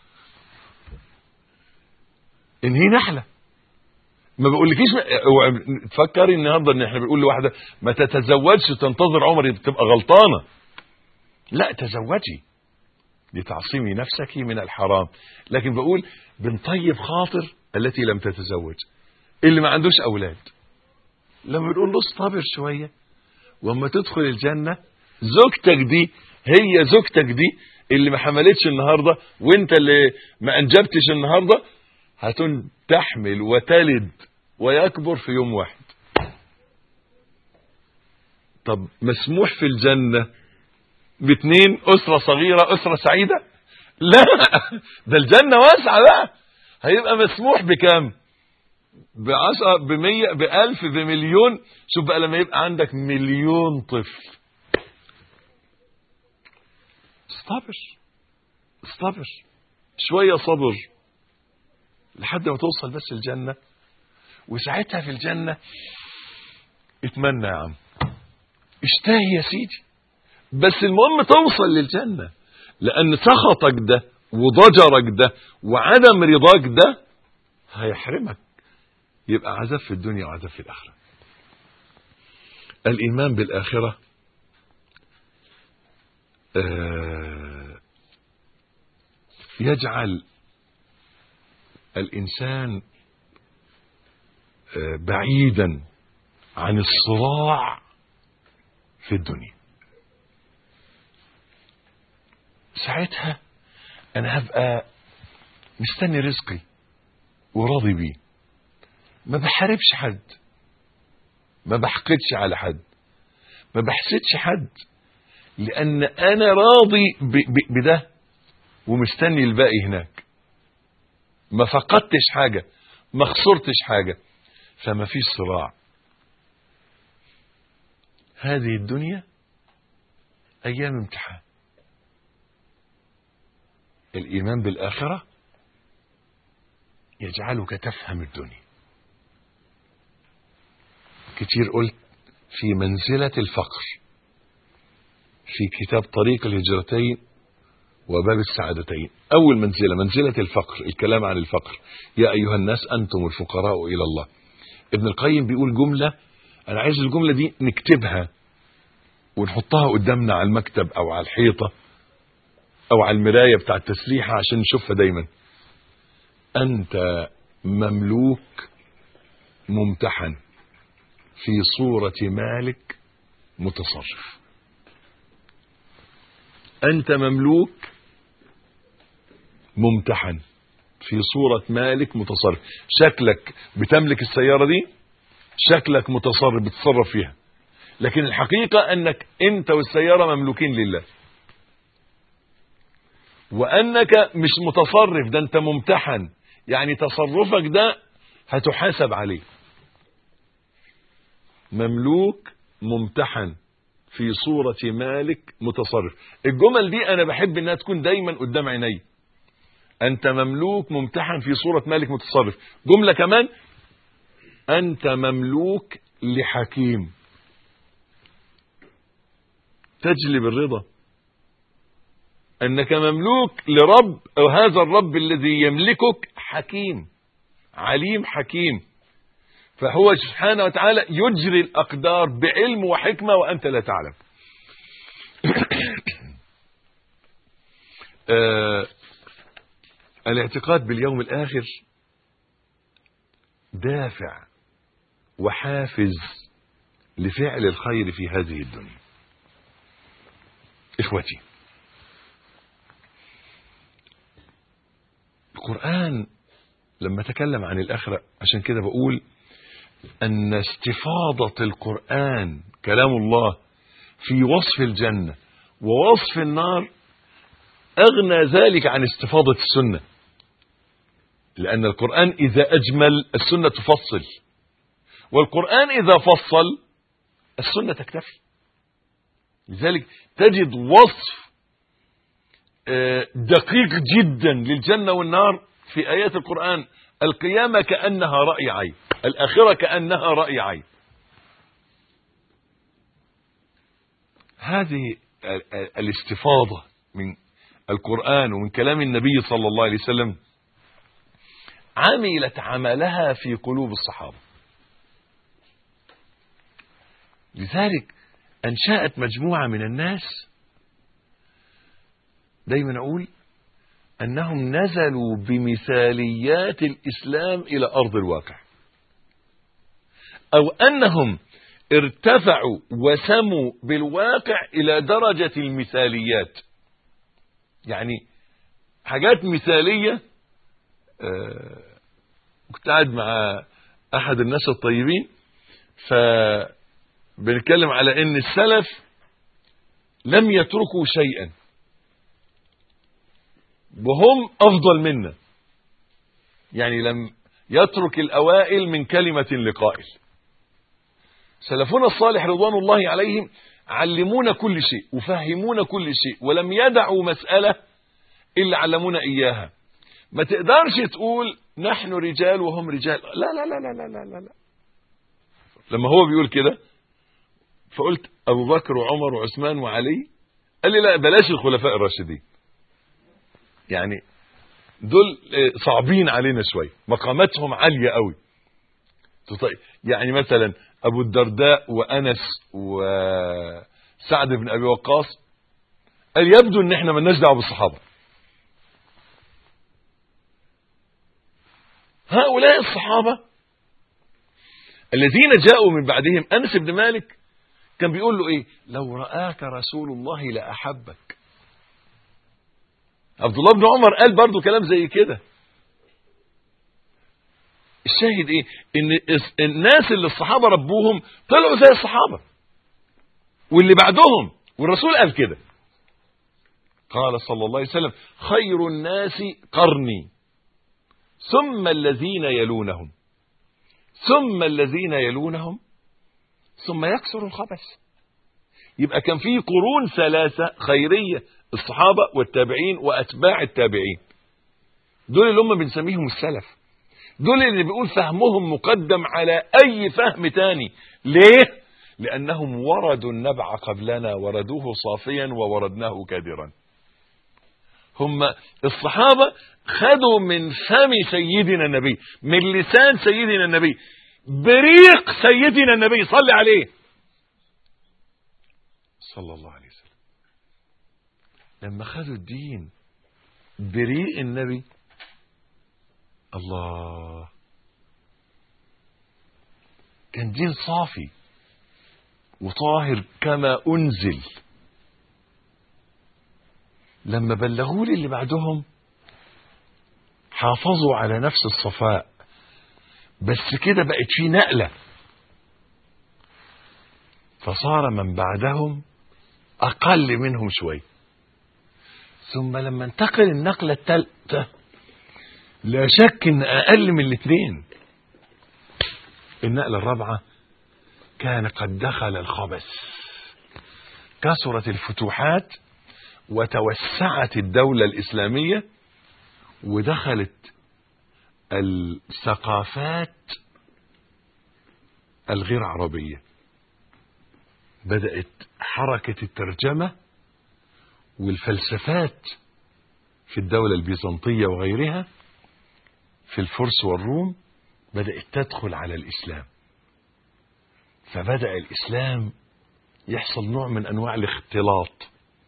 انهي نحلة ما بقولكيش ما... تفكري النهارده ان احنا بنقول لواحده ما تتزوجش تنتظر عمر تبقى غلطانه لا تزوجي لتعصمي نفسك من الحرام لكن بقول بنطيب خاطر التي لم تتزوج اللي ما عندوش اولاد لما بنقول له اصطبر شويه واما تدخل الجنه زوجتك دي هي زوجتك دي اللي ما حملتش النهارده وانت اللي ما انجبتش النهارده هتن تحمل وتلد ويكبر في يوم واحد طب مسموح في الجنه باثنين اسره صغيره اسره سعيده لا ده الجنه واسعه بقى هيبقى مسموح بكام بعشرة بمية بألف بمليون شوف بقى لما يبقى عندك مليون طفل استبر استبر شوية صبر لحد ما توصل بس الجنة وساعتها في الجنة اتمنى يا عم اشتهي يا سيدي بس المهم توصل للجنة لأن سخطك ده وضجرك ده وعدم رضاك ده هيحرمك يبقى عذاب في الدنيا وعذاب في الآخرة الإيمان بالآخرة آه يجعل الإنسان آه بعيدا عن الصراع في الدنيا ساعتها انا هبقى مستني رزقي وراضي بيه ما بحاربش حد ما بحقدش على حد ما بحسدش حد لان انا راضي ب ب بده ومستني الباقي هناك ما فقدتش حاجة ما خسرتش حاجة فما فيش صراع هذه الدنيا ايام امتحان الايمان بالاخره يجعلك تفهم الدنيا كتير قلت في منزله الفقر في كتاب طريق الهجرتين وباب السعادتين اول منزله منزله الفقر الكلام عن الفقر يا ايها الناس انتم الفقراء الى الله ابن القيم بيقول جمله انا عايز الجمله دي نكتبها ونحطها قدامنا على المكتب او على الحيطه او على المرايه بتاع التسليحه عشان نشوفها دايما انت مملوك ممتحن في صوره مالك متصرف انت مملوك ممتحن في صورة مالك متصرف شكلك بتملك السيارة دي شكلك متصرف بتتصرف فيها لكن الحقيقة انك انت والسيارة مملوكين لله وانك مش متصرف ده انت ممتحن يعني تصرفك ده هتحاسب عليه مملوك ممتحن في صورة مالك متصرف الجمل دي انا بحب انها تكون دايما قدام عيني انت مملوك ممتحن في صورة مالك متصرف جملة كمان انت مملوك لحكيم تجلب الرضا انك مملوك لرب او هذا الرب الذي يملكك حكيم عليم حكيم فهو سبحانه وتعالى يجري الاقدار بعلم وحكمه وانت لا تعلم آه الاعتقاد باليوم الاخر دافع وحافز لفعل الخير في هذه الدنيا اخوتي القرآن لما تكلم عن الآخرة عشان كده بقول أن استفاضة القرآن كلام الله في وصف الجنة ووصف النار أغنى ذلك عن استفاضة السنة لأن القرآن إذا أجمل السنة تفصل والقرآن إذا فصل السنة تكتفي لذلك تجد وصف دقيق جدا للجنة والنار في آيات القرآن القيامة كأنها رأي عين الآخرة كأنها رأي عين هذه الاستفاضة من القرآن ومن كلام النبي صلى الله عليه وسلم عملت عملها في قلوب الصحابة لذلك أنشأت مجموعة من الناس دايما أقول أنهم نزلوا بمثاليات الإسلام إلى أرض الواقع أو أنهم ارتفعوا وسموا بالواقع إلى درجة المثاليات يعني حاجات مثالية آه كنت قاعد مع أحد الناس الطيبين فبنتكلم على أن السلف لم يتركوا شيئا وهم أفضل منا يعني لم يترك الأوائل من كلمة لقائل سلفنا الصالح رضوان الله عليهم علمونا كل شيء وفهمونا كل شيء ولم يدعوا مسألة إلا علمونا إياها ما تقدرش تقول نحن رجال وهم رجال لا لا لا لا لا لا لا, لا. لما هو بيقول كده فقلت أبو بكر وعمر وعثمان وعلي قال لي لا بلاش الخلفاء الراشدين يعني دول صعبين علينا شويه مقاماتهم عاليه قوي يعني مثلا ابو الدرداء وانس وسعد بن ابي وقاص قال يبدو ان احنا مالناش دعوه بالصحابه هؤلاء الصحابه الذين جاءوا من بعدهم انس بن مالك كان بيقول له ايه لو راك رسول الله لاحبك عبد الله بن عمر قال برضو كلام زي كده الشاهد ايه ان الناس اللي الصحابه ربوهم طلعوا زي الصحابه واللي بعدهم والرسول قال كده قال صلى الله عليه وسلم خير الناس قرني ثم الذين يلونهم ثم الذين يلونهم ثم يكسر الخبث يبقى كان في قرون ثلاثة خيرية الصحابة والتابعين وأتباع التابعين دول اللي هم بنسميهم السلف دول اللي بيقول فهمهم مقدم على أي فهم تاني ليه؟ لأنهم وردوا النبع قبلنا وردوه صافيا ووردناه كادرا هم الصحابة خدوا من فم سيدنا النبي من لسان سيدنا النبي بريق سيدنا النبي صلى عليه صلى الله عليه وسلم لما خدوا الدين بريق النبي الله كان دين صافي وطاهر كما أنزل لما بلغوا لي اللي بعدهم حافظوا على نفس الصفاء بس كده بقت في نقلة فصار من بعدهم أقل منهم شوي ثم لما انتقل النقلة الثالثة لا شك ان اقل من الاثنين النقلة الرابعة كان قد دخل الخبث كثرت الفتوحات وتوسعت الدولة الإسلامية ودخلت الثقافات الغير عربية بدأت حركة الترجمة والفلسفات في الدولة البيزنطية وغيرها في الفرس والروم بدأت تدخل على الإسلام فبدأ الإسلام يحصل نوع من أنواع الاختلاط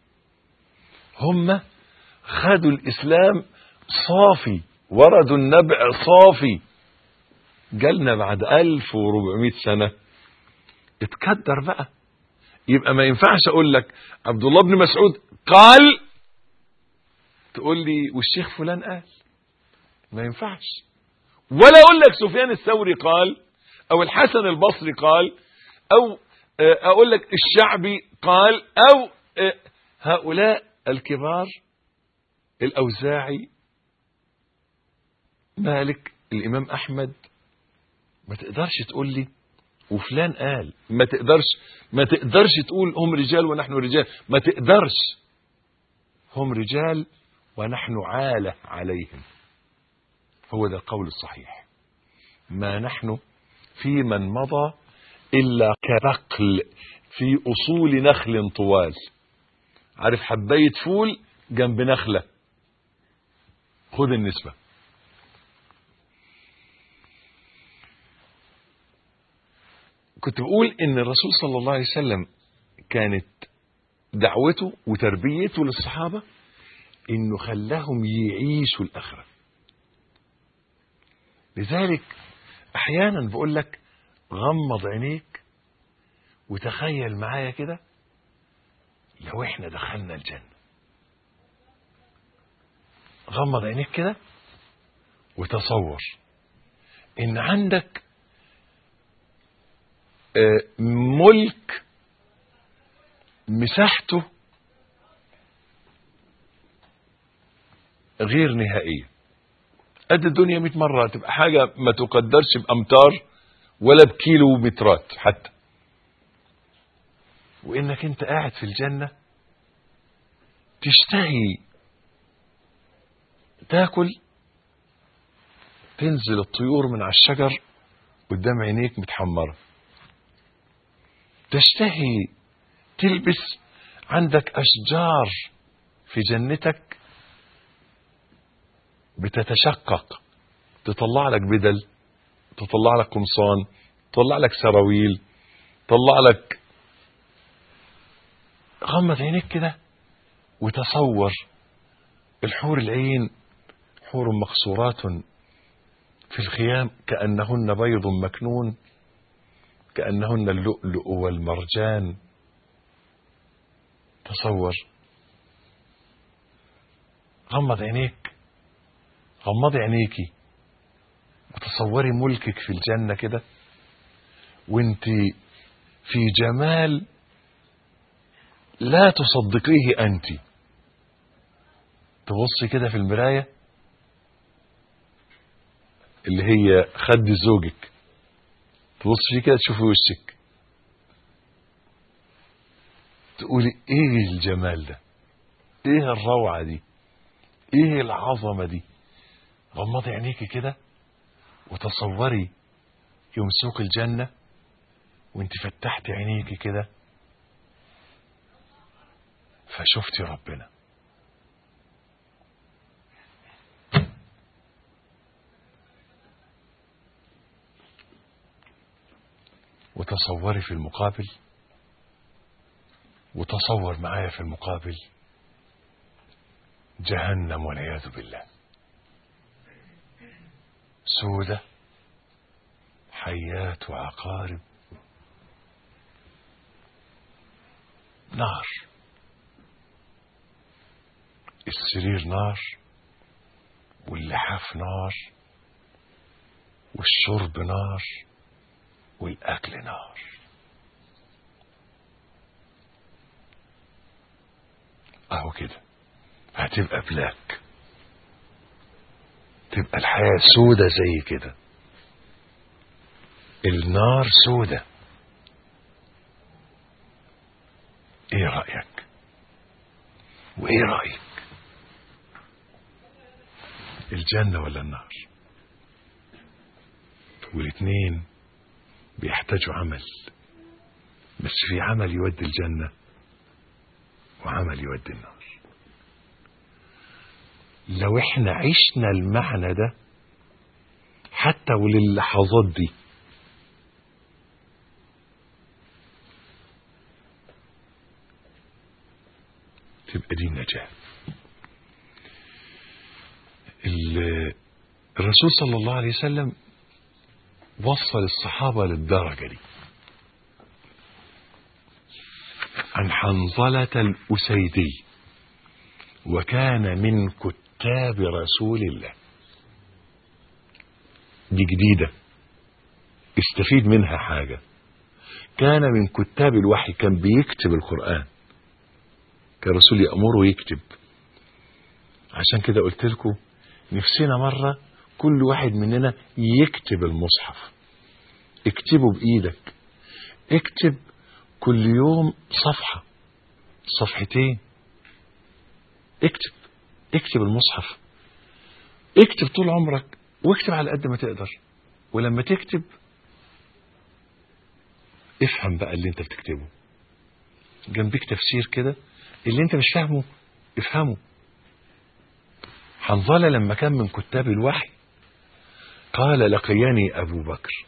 هم خدوا الإسلام صافي وردوا النبع صافي جالنا بعد 1400 سنة اتكدر بقى يبقى ما ينفعش اقول لك عبد الله بن مسعود قال تقول لي والشيخ فلان قال ما ينفعش ولا اقول لك سفيان الثوري قال او الحسن البصري قال او اقول لك الشعبي قال او هؤلاء الكبار الاوزاعي مالك الامام احمد ما تقدرش تقول لي وفلان قال ما تقدرش ما تقدرش تقول هم رجال ونحن رجال ما تقدرش هم رجال ونحن عالة عليهم هو ده القول الصحيح ما نحن في من مضى إلا كبقل في أصول نخل طوال عارف حباية فول جنب نخلة خد النسبة كنت بقول ان الرسول صلى الله عليه وسلم كانت دعوته وتربيته للصحابة انه خلاهم يعيشوا الاخرة لذلك احيانا بقول لك غمض عينيك وتخيل معايا كده لو احنا دخلنا الجنة غمض عينيك كده وتصور ان عندك ملك مساحته غير نهائية قد الدنيا 100 مرة تبقى حاجة ما تقدرش بأمتار ولا بكيلو مترات حتى وإنك أنت قاعد في الجنة تشتهي تاكل تنزل الطيور من على الشجر قدام عينيك متحمره تشتهي تلبس عندك أشجار في جنتك بتتشقق تطلع لك بدل تطلع لك قمصان تطلع لك سراويل تطلع لك غمض عينيك كده وتصور الحور العين حور مقصورات في الخيام كأنهن بيض مكنون كأنهن اللؤلؤ والمرجان تصور غمض عينيك غمضي عينيكي وتصوري ملكك في الجنة كده وانت في جمال لا تصدقيه انت تبصي كده في المراية اللي هي خد زوجك تبص فيه كده تشوفي وشك تقولي ايه الجمال ده ايه الروعة دي ايه العظمة دي غمضي عينيكي كده وتصوري يوم سوق الجنة وانت فتحت عينيكي كده فشفتي ربنا وتصوري في المقابل وتصور معايا في المقابل جهنم والعياذ بالله سودة حيات وعقارب نار السرير نار واللحاف نار والشرب نار والأكل نار أهو كده هتبقى بلاك تبقى الحياة سودة زي كده النار سودة ايه رأيك وايه رأيك الجنة ولا النار والاثنين بيحتاجوا عمل بس في عمل يودي الجنة وعمل يودي النار لو احنا عشنا المعنى ده حتى وللحظات دي تبقى دي النجاة ال- الرسول صلى الله عليه وسلم وصل الصحابة للدرجة دي عن حنظلة الأسيدي وكان من كتاب رسول الله دي جديدة استفيد منها حاجة كان من كتاب الوحي كان بيكتب القرآن كان الرسول يأمره يكتب عشان كده قلت لكم نفسنا مرة كل واحد مننا يكتب المصحف اكتبه بإيدك اكتب كل يوم صفحة صفحتين اكتب اكتب المصحف اكتب طول عمرك واكتب على قد ما تقدر ولما تكتب افهم بقى اللي انت بتكتبه جنبك تفسير كده اللي انت مش فاهمه افهمه حنظلة لما كان من كتاب الوحي قال لقيني أبو بكر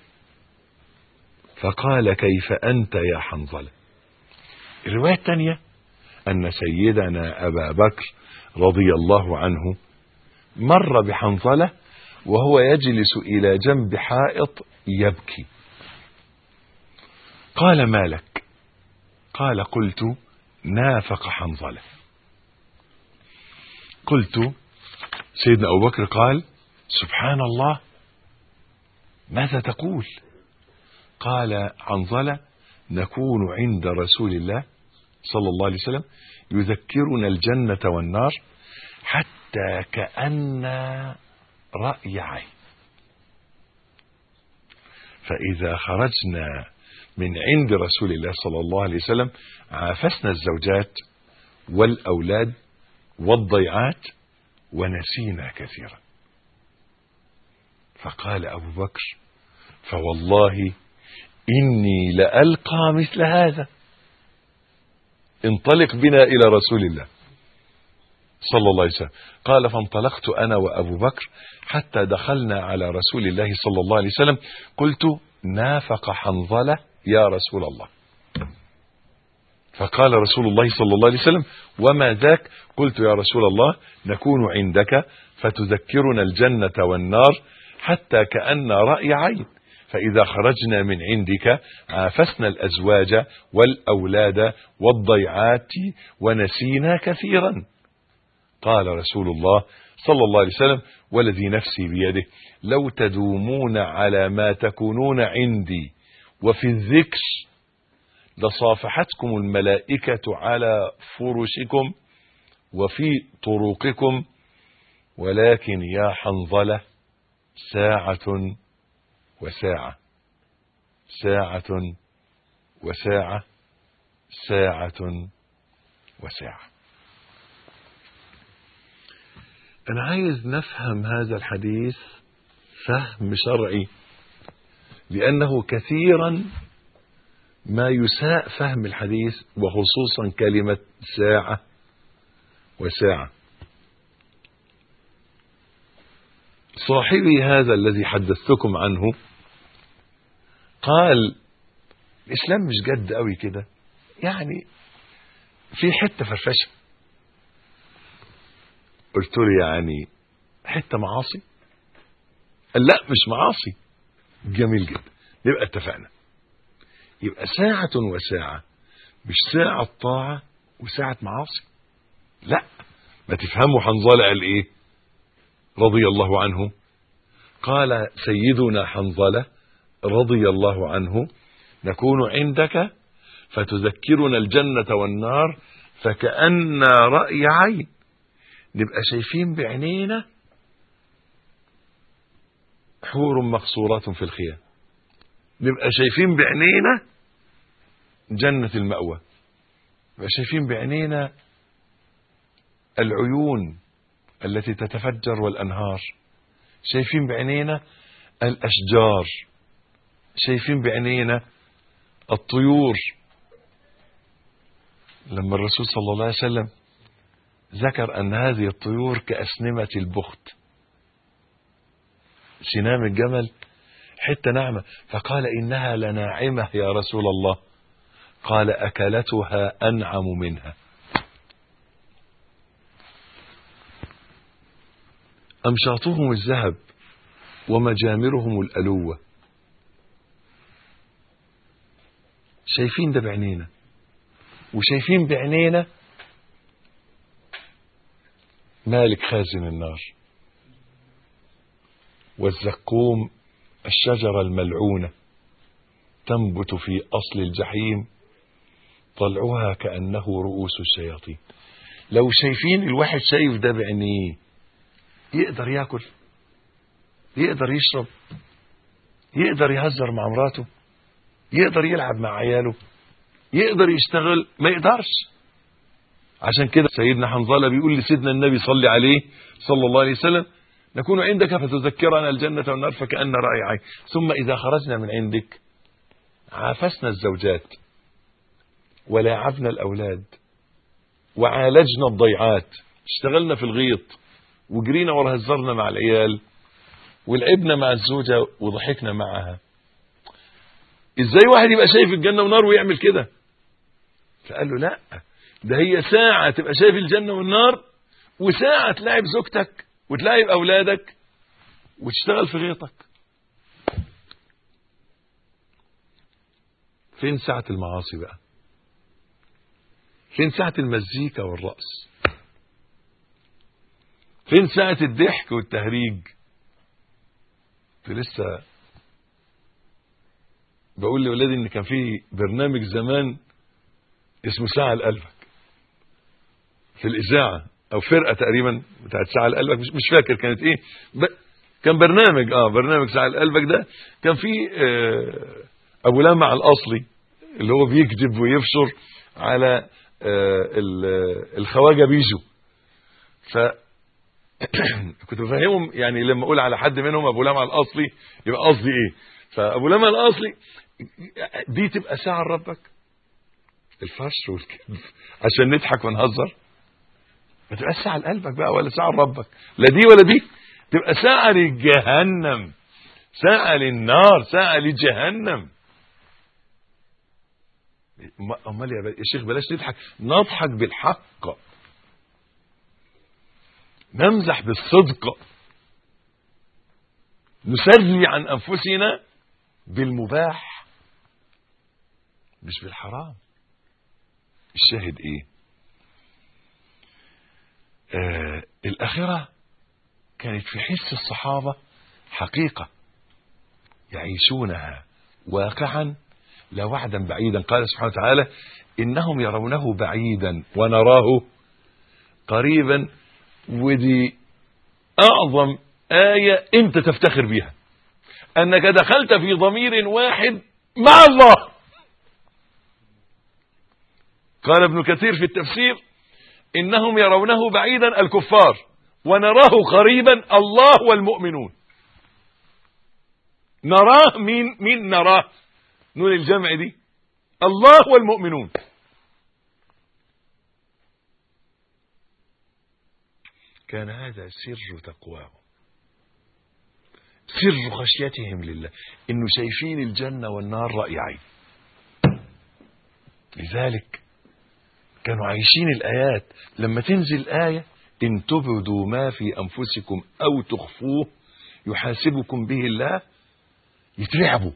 فقال كيف أنت يا حنظلة الرواية الثانية أن سيدنا أبا بكر رضي الله عنه مر بحنظلة وهو يجلس إلى جنب حائط يبكي قال ما لك قال قلت نافق حنظلة قلت سيدنا أبو بكر قال سبحان الله ماذا تقول قال حنظلة نكون عند رسول الله صلى الله عليه وسلم يذكرنا الجنة والنار حتى كأن رأي عين فإذا خرجنا من عند رسول الله صلى الله عليه وسلم عافسنا الزوجات والأولاد والضيعات ونسينا كثيرا فقال أبو بكر فوالله إني لألقى مثل هذا انطلق بنا إلى رسول الله صلى الله عليه وسلم قال فانطلقت أنا وأبو بكر حتى دخلنا على رسول الله صلى الله عليه وسلم قلت نافق حنظلة يا رسول الله فقال رسول الله صلى الله عليه وسلم وما ذاك قلت يا رسول الله نكون عندك فتذكرنا الجنة والنار حتى كأن رأي عين فإذا خرجنا من عندك عافسنا الأزواج والأولاد والضيعات ونسينا كثيرا قال رسول الله صلى الله عليه وسلم والذي نفسي بيده لو تدومون على ما تكونون عندي وفي الذكر لصافحتكم الملائكة على فرشكم وفي طرقكم ولكن يا حنظلة ساعة وساعة ساعة وساعة ساعة وساعة أنا عايز نفهم هذا الحديث فهم شرعي لأنه كثيرا ما يساء فهم الحديث وخصوصا كلمة ساعة وساعة صاحبي هذا الذي حدثتكم عنه قال الإسلام مش جد قوي كده يعني في حتة فرفشة قلت له يعني حتة معاصي قال لا مش معاصي جميل جدا يبقى اتفقنا يبقى ساعة وساعة مش ساعة طاعة وساعة معاصي لا ما تفهموا حنظلة قال ايه رضي الله عنه قال سيدنا حنظلة رضي الله عنه نكون عندك فتذكرنا الجنة والنار فكأن رأي عين نبقى شايفين بعينينا حور مقصورات في الخيام نبقى شايفين بعينينا جنة المأوى نبقى شايفين بعينينا العيون التي تتفجر والأنهار شايفين بعينينا الأشجار شايفين بعينينا الطيور لما الرسول صلى الله عليه وسلم ذكر أن هذه الطيور كأسنمة البخت سنام الجمل حتة ناعمة فقال إنها لناعمة يا رسول الله قال أكلتها أنعم منها أمشاطهم الذهب ومجامرهم الألوة شايفين ده بعينينا وشايفين بعينينا مالك خازن النار والزقوم الشجرة الملعونة تنبت في أصل الجحيم طلعها كأنه رؤوس الشياطين لو شايفين الواحد شايف ده بعينيه يقدر ياكل يقدر يشرب يقدر يهزر مع مراته يقدر يلعب مع عياله يقدر يشتغل ما يقدرش عشان كده سيدنا حنظله بيقول لسيدنا النبي صلى عليه صلى الله عليه وسلم نكون عندك فتذكرنا الجنة والنار فكأن رأي عين ثم إذا خرجنا من عندك عافسنا الزوجات ولاعبنا الأولاد وعالجنا الضيعات اشتغلنا في الغيط وجرينا ورا هزرنا مع العيال ولعبنا مع الزوجة وضحكنا معها ازاي واحد يبقى شايف الجنة والنار ويعمل كده فقال له لا ده هي ساعة تبقى شايف الجنة والنار وساعة تلاعب زوجتك وتلاعب أولادك وتشتغل في غيطك فين ساعة المعاصي بقى فين ساعة المزيكا والرقص فين ساعة الضحك والتهريج كنت لسه بقول لأولادي إن كان في برنامج زمان اسمه ساعة لقلبك في الإذاعة أو فرقة تقريبا بتاعت ساعة لقلبك مش, مش فاكر كانت إيه ب... كان برنامج اه برنامج ساعة لقلبك ده كان في آه أبو لمع الأصلي اللي هو بيكذب ويفشر على آه الخواجة بيجو ف كنت بفهمهم يعني لما اقول على حد منهم ابو لمع الاصلي يبقى قصدي ايه فابو لمع الاصلي دي تبقى ساعه لربك الفش والكذب عشان نضحك ونهزر ما تبقاش ساعه لقلبك بقى ولا ساعه لربك لا دي ولا دي تبقى ساعه لجهنم ساعه للنار ساعه لجهنم امال يا شيخ بلاش نضحك نضحك بالحق نمزح بالصدق نسري عن انفسنا بالمباح مش بالحرام الشاهد ايه آه الاخره كانت في حس الصحابه حقيقه يعيشونها واقعا لا وعدا بعيدا قال سبحانه وتعالى انهم يرونه بعيدا ونراه قريبا ودي اعظم آية انت تفتخر بها انك دخلت في ضمير واحد مع الله قال ابن كثير في التفسير انهم يرونه بعيدا الكفار ونراه قريبا الله والمؤمنون نراه مين مين نراه نون الجمع دي الله والمؤمنون كان هذا سر تقواهم سر خشيتهم لله انه شايفين الجنة والنار رأي عين لذلك كانوا عايشين الآيات لما تنزل آية إن تبدوا ما في أنفسكم أو تخفوه يحاسبكم به الله يترعبوا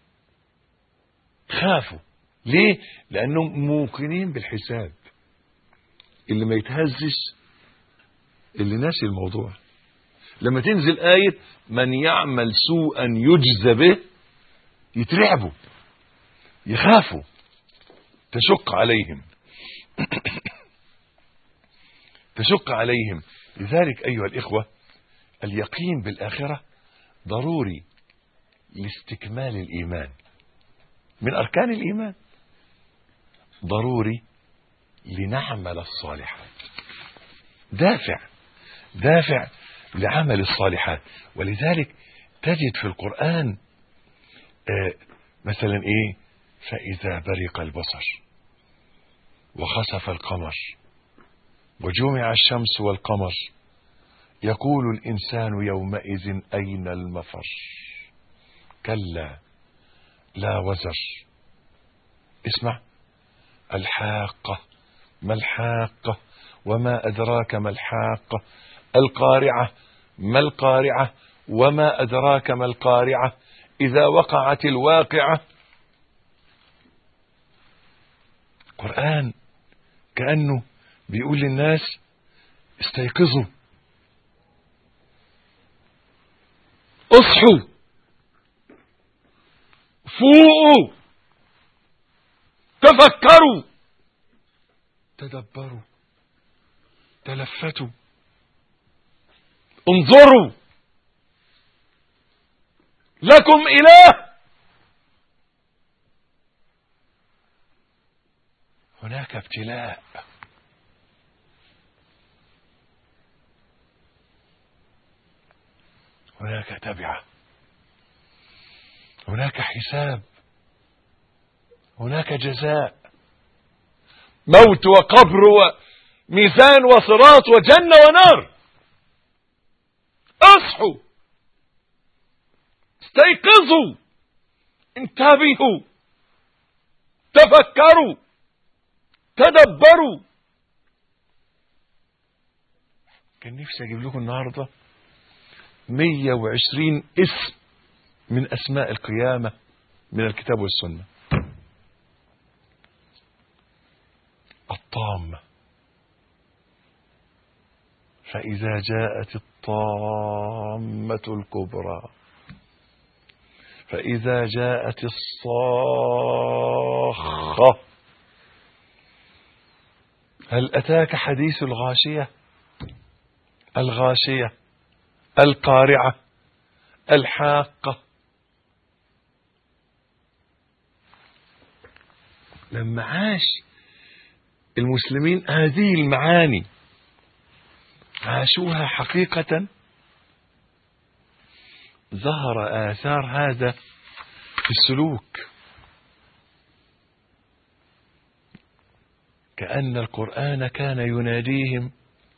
خافوا ليه؟ لأنهم موقنين بالحساب اللي ما يتهزش اللي ناسي الموضوع لما تنزل آية من يعمل سوءا يجزى به يترعبوا يخافوا تشق عليهم تشق عليهم لذلك أيها الإخوة اليقين بالآخرة ضروري لاستكمال الإيمان من أركان الإيمان ضروري لنعمل الصالحات دافع دافع لعمل الصالحات ولذلك تجد في القرآن آه مثلا إيه فإذا برق البصر وخسف القمر وجمع الشمس والقمر يقول الإنسان يومئذ أين المفر كلا لا وزر اسمع الحاقة ما الحاقة وما أدراك ما الحاقة القارعة ما القارعة وما أدراك ما القارعة إذا وقعت الواقعة قرآن كأنه بيقول للناس استيقظوا اصحوا فوقوا تفكروا تدبروا تلفتوا انظروا لكم إله هناك ابتلاء هناك تبعة هناك حساب هناك جزاء موت وقبر وميزان وصراط وجنة ونار اصحوا استيقظوا انتبهوا تفكروا تدبروا كان نفسي اجيب لكم النهارده 120 اسم من اسماء القيامه من الكتاب والسنه الطامه فاذا جاءت الطامه الكبرى فاذا جاءت الصاخه هل أتاك حديث الغاشية الغاشية القارعة الحاقة لما عاش المسلمين هذه المعاني عاشوها حقيقة ظهر آثار هذا في السلوك كأن القرآن كان يناديهم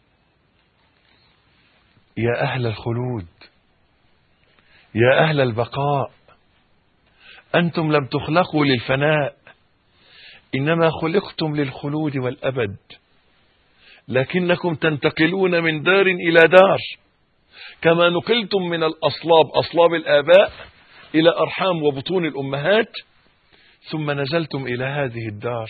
يا أهل الخلود يا أهل البقاء أنتم لم تخلقوا للفناء إنما خلقتم للخلود والأبد لكنكم تنتقلون من دار إلى دار كما نقلتم من الأصلاب أصلاب الآباء إلى أرحام وبطون الأمهات ثم نزلتم إلى هذه الدار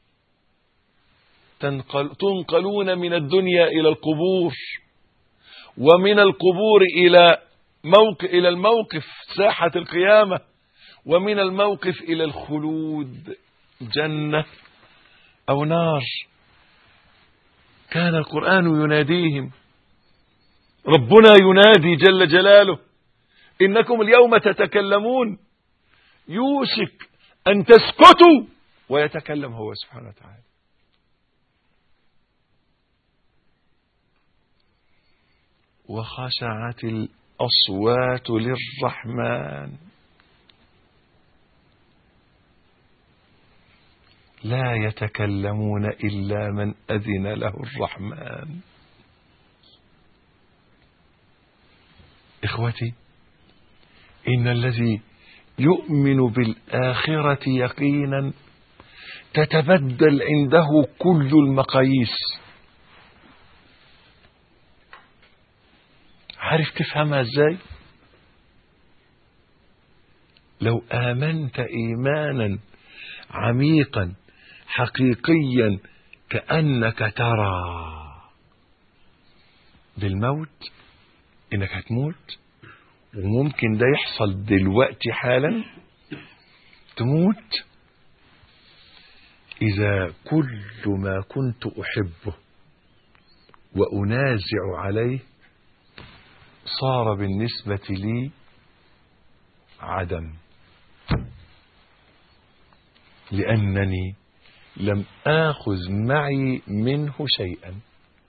تنقل تنقلون من الدنيا إلى القبور ومن القبور إلى موقف إلى الموقف ساحة القيامة ومن الموقف إلى الخلود جنة أو نار كان القرآن يناديهم ربنا ينادي جل جلاله إنكم اليوم تتكلمون يوشك أن تسكتوا ويتكلم هو سبحانه وتعالى وخشعت الأصوات للرحمن لا يتكلمون إلا من أذن له الرحمن إخوتي إن الذي يؤمن بالآخرة يقينا تتبدل عنده كل المقاييس عارف تفهمها ازاي لو آمنت إيمانا عميقا حقيقيا كأنك ترى بالموت انك هتموت وممكن ده يحصل دلوقتي حالا تموت إذا كل ما كنت أحبه وأنازع عليه صار بالنسبة لي عدم لأنني لم آخذ معي منه شيئا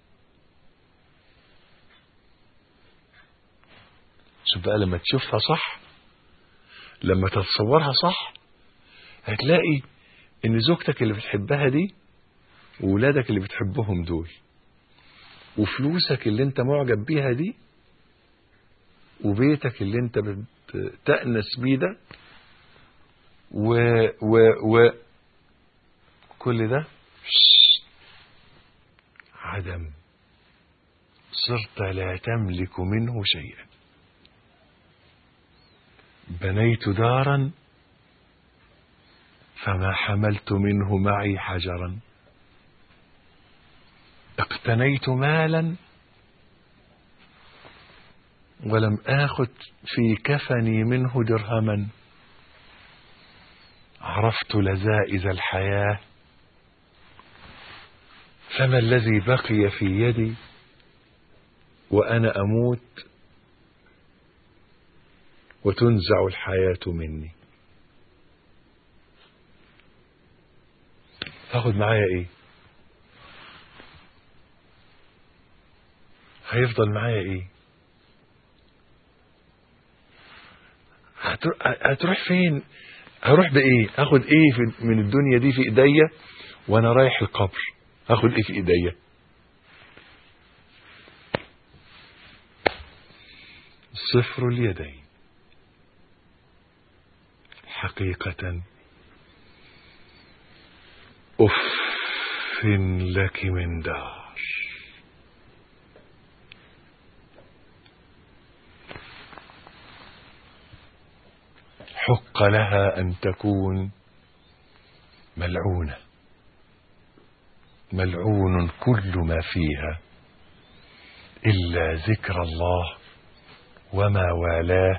شوف بقى لما تشوفها صح لما تتصورها صح هتلاقي ان زوجتك اللي بتحبها دي وولادك اللي بتحبهم دول وفلوسك اللي انت معجب بيها دي وبيتك اللي انت بتأنس بيه ده و و و كل ده عدم صرت لا تملك منه شيئا بنيت دارا فما حملت منه معي حجرا اقتنيت مالا ولم آخذ في كفني منه درهما عرفت لذائذ الحياة فما الذي بقي في يدي وأنا أموت وتنزع الحياة مني هاخد معايا ايه هيفضل معايا ايه هتروح, هتروح فين هروح بايه اخد ايه في من الدنيا دي في ايديا وانا رايح القبر اخد ايه في ايديا صفر اليدين حقيقة أف لك من دار حق لها أن تكون ملعونة ملعون كل ما فيها إلا ذكر الله وما والاه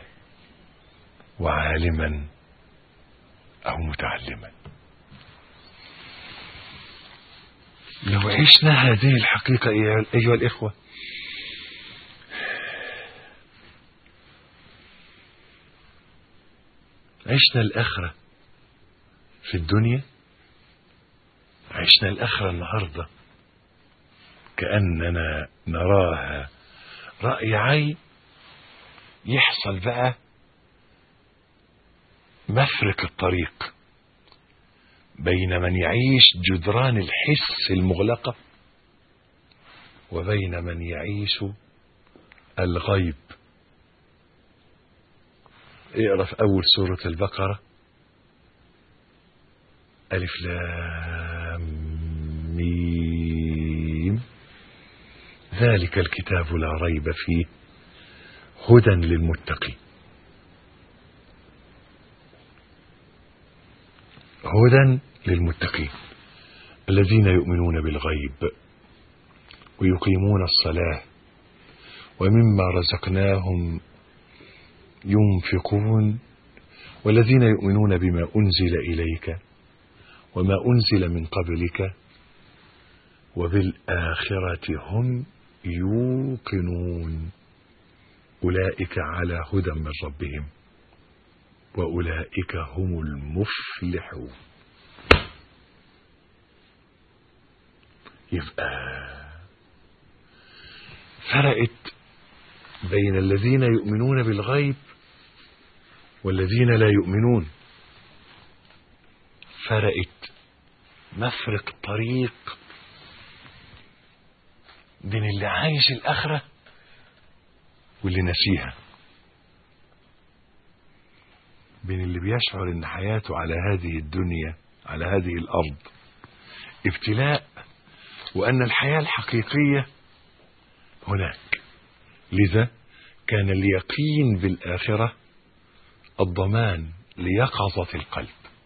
وعالما أو متعلما لو عشنا هذه الحقيقة أيها الإخوة عشنا الآخرة في الدنيا عشنا الآخرة النهاردة كأننا نراها رأي عين يحصل بقى مفرق الطريق بين من يعيش جدران الحس المغلقة وبين من يعيش الغيب اقرا في اول سورة البقرة ألف لام ميم ذلك الكتاب لا ريب فيه هدى للمتقين هدى للمتقين الذين يؤمنون بالغيب ويقيمون الصلاة ومما رزقناهم ينفقون والذين يؤمنون بما أنزل إليك وما أنزل من قبلك وبالآخرة هم يوقنون أولئك على هدى من ربهم وأولئك هم المفلحون يبقى فرقت بين الذين يؤمنون بالغيب والذين لا يؤمنون فرقت مفرق طريق بين اللي عايش الآخرة واللي نسيها بين اللي بيشعر ان حياته على هذه الدنيا على هذه الارض ابتلاء وان الحياه الحقيقيه هناك لذا كان اليقين بالاخره الضمان ليقظه القلب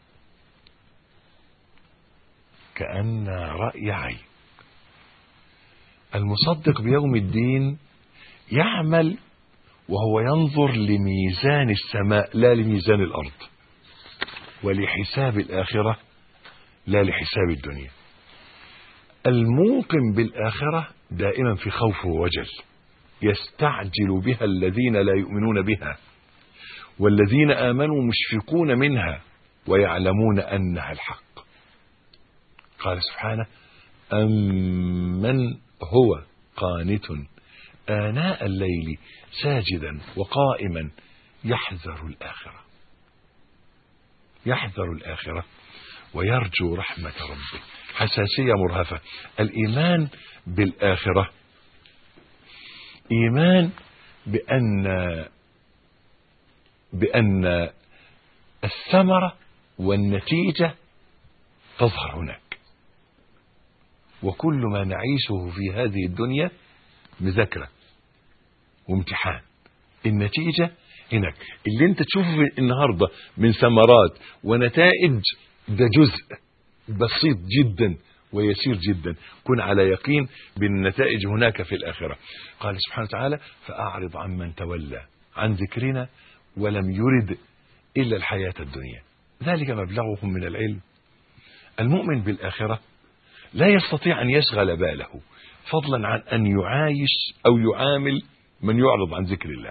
كان راي عين المصدق بيوم الدين يعمل وهو ينظر لميزان السماء لا لميزان الارض ولحساب الاخره لا لحساب الدنيا الموقن بالاخره دائما في خوف ووجل يستعجل بها الذين لا يؤمنون بها والذين آمنوا مشفقون منها ويعلمون أنها الحق قال سبحانه أمن هو قانت آناء الليل ساجدا وقائما يحذر الآخرة يحذر الآخرة ويرجو رحمة ربه حساسية مرهفة الإيمان بالآخرة إيمان بأن بأن الثمرة والنتيجة تظهر هناك وكل ما نعيشه في هذه الدنيا مذاكرة وامتحان النتيجة هناك اللي انت تشوفه النهاردة من ثمرات ونتائج ده جزء بسيط جدا ويسير جدا كن على يقين بالنتائج هناك في الآخرة قال سبحانه وتعالى فأعرض عمن تولى عن ذكرنا ولم يرد إلا الحياة الدنيا ذلك مبلغهم من العلم المؤمن بالآخرة لا يستطيع أن يشغل باله فضلا عن أن يعايش أو يعامل من يعرض عن ذكر الله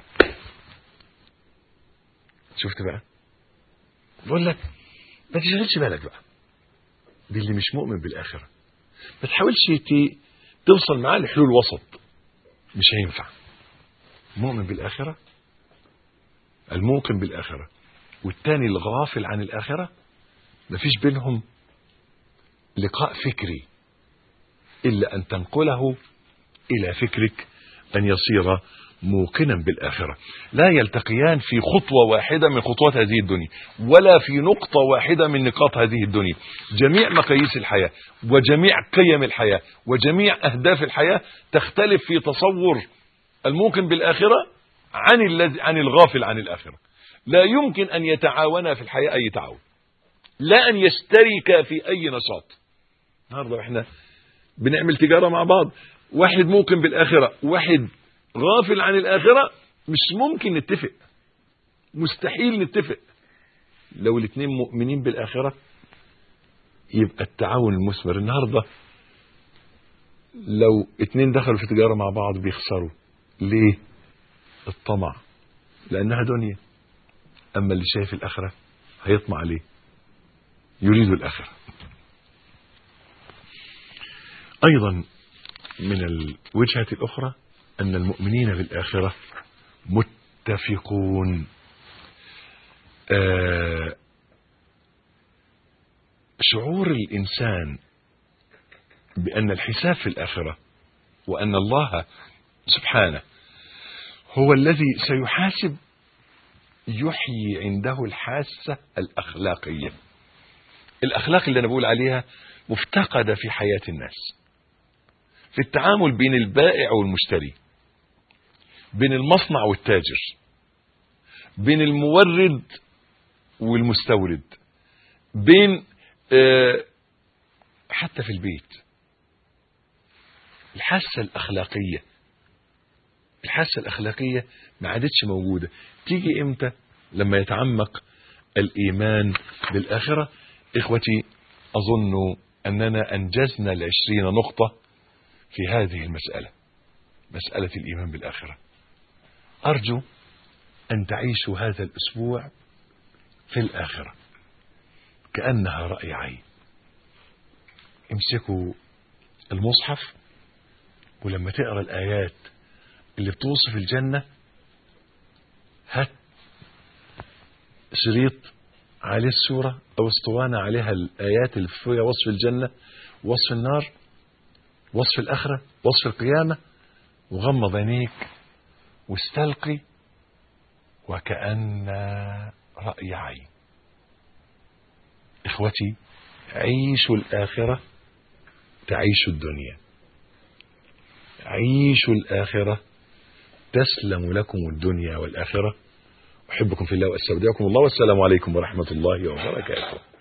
شفت بقى بقول لك ما تشغلش بالك بقى باللي مش مؤمن بالآخرة ما تحاولش ت- توصل معاه لحلول وسط مش هينفع مؤمن بالآخرة الموقن بالآخرة والتاني الغافل عن الآخرة مفيش بينهم لقاء فكري إلا أن تنقله إلى فكرك أن يصير موقنا بالآخرة لا يلتقيان في خطوة واحدة من خطوات هذه الدنيا ولا في نقطة واحدة من نقاط هذه الدنيا جميع مقاييس الحياة وجميع قيم الحياة وجميع أهداف الحياة تختلف في تصور الموقن بالآخرة عن الذي عن الغافل عن الآخرة لا يمكن أن يتعاونا في الحياة أي تعاون لا أن يشتركا في أي نشاط النهارده احنا بنعمل تجارة مع بعض واحد موقن بالآخرة واحد غافل عن الآخرة مش ممكن نتفق مستحيل نتفق لو الاثنين مؤمنين بالآخرة يبقى التعاون المثمر النهاردة لو اتنين دخلوا في تجارة مع بعض بيخسروا ليه الطمع لأنها دنيا أما اللي شايف الآخرة هيطمع ليه يريد الآخرة أيضا من الوجهة الأخرى أن المؤمنين بالآخرة متفقون آه شعور الإنسان بأن الحساب في الآخرة وأن الله سبحانه هو الذي سيحاسب يحيي عنده الحاسة الأخلاقية الأخلاق اللي أنا بقول عليها مفتقدة في حياة الناس في التعامل بين البائع والمشتري بين المصنع والتاجر بين المورد والمستورد بين آه، حتى في البيت الحاسة الأخلاقية الحاسة الأخلاقية ما عادتش موجودة تيجي إمتى لما يتعمق الإيمان بالآخرة إخوتي أظن أننا أنجزنا العشرين نقطة في هذه المسألة مسألة الإيمان بالآخرة أرجو أن تعيشوا هذا الأسبوع في الآخرة كأنها رأي عين امسكوا المصحف ولما تقرأ الآيات اللي بتوصف الجنة هات شريط عليه السورة أو اسطوانة عليها الآيات اللي فيها وصف الجنة وصف النار وصف الآخرة وصف القيامة وغمض عينيك واستلقي وكأن رأي عين إخوتي عيشوا الآخرة تعيشوا الدنيا عيشوا الآخرة تسلم لكم الدنيا والآخرة أحبكم في الله وأستودعكم الله والسلام عليكم ورحمة الله وبركاته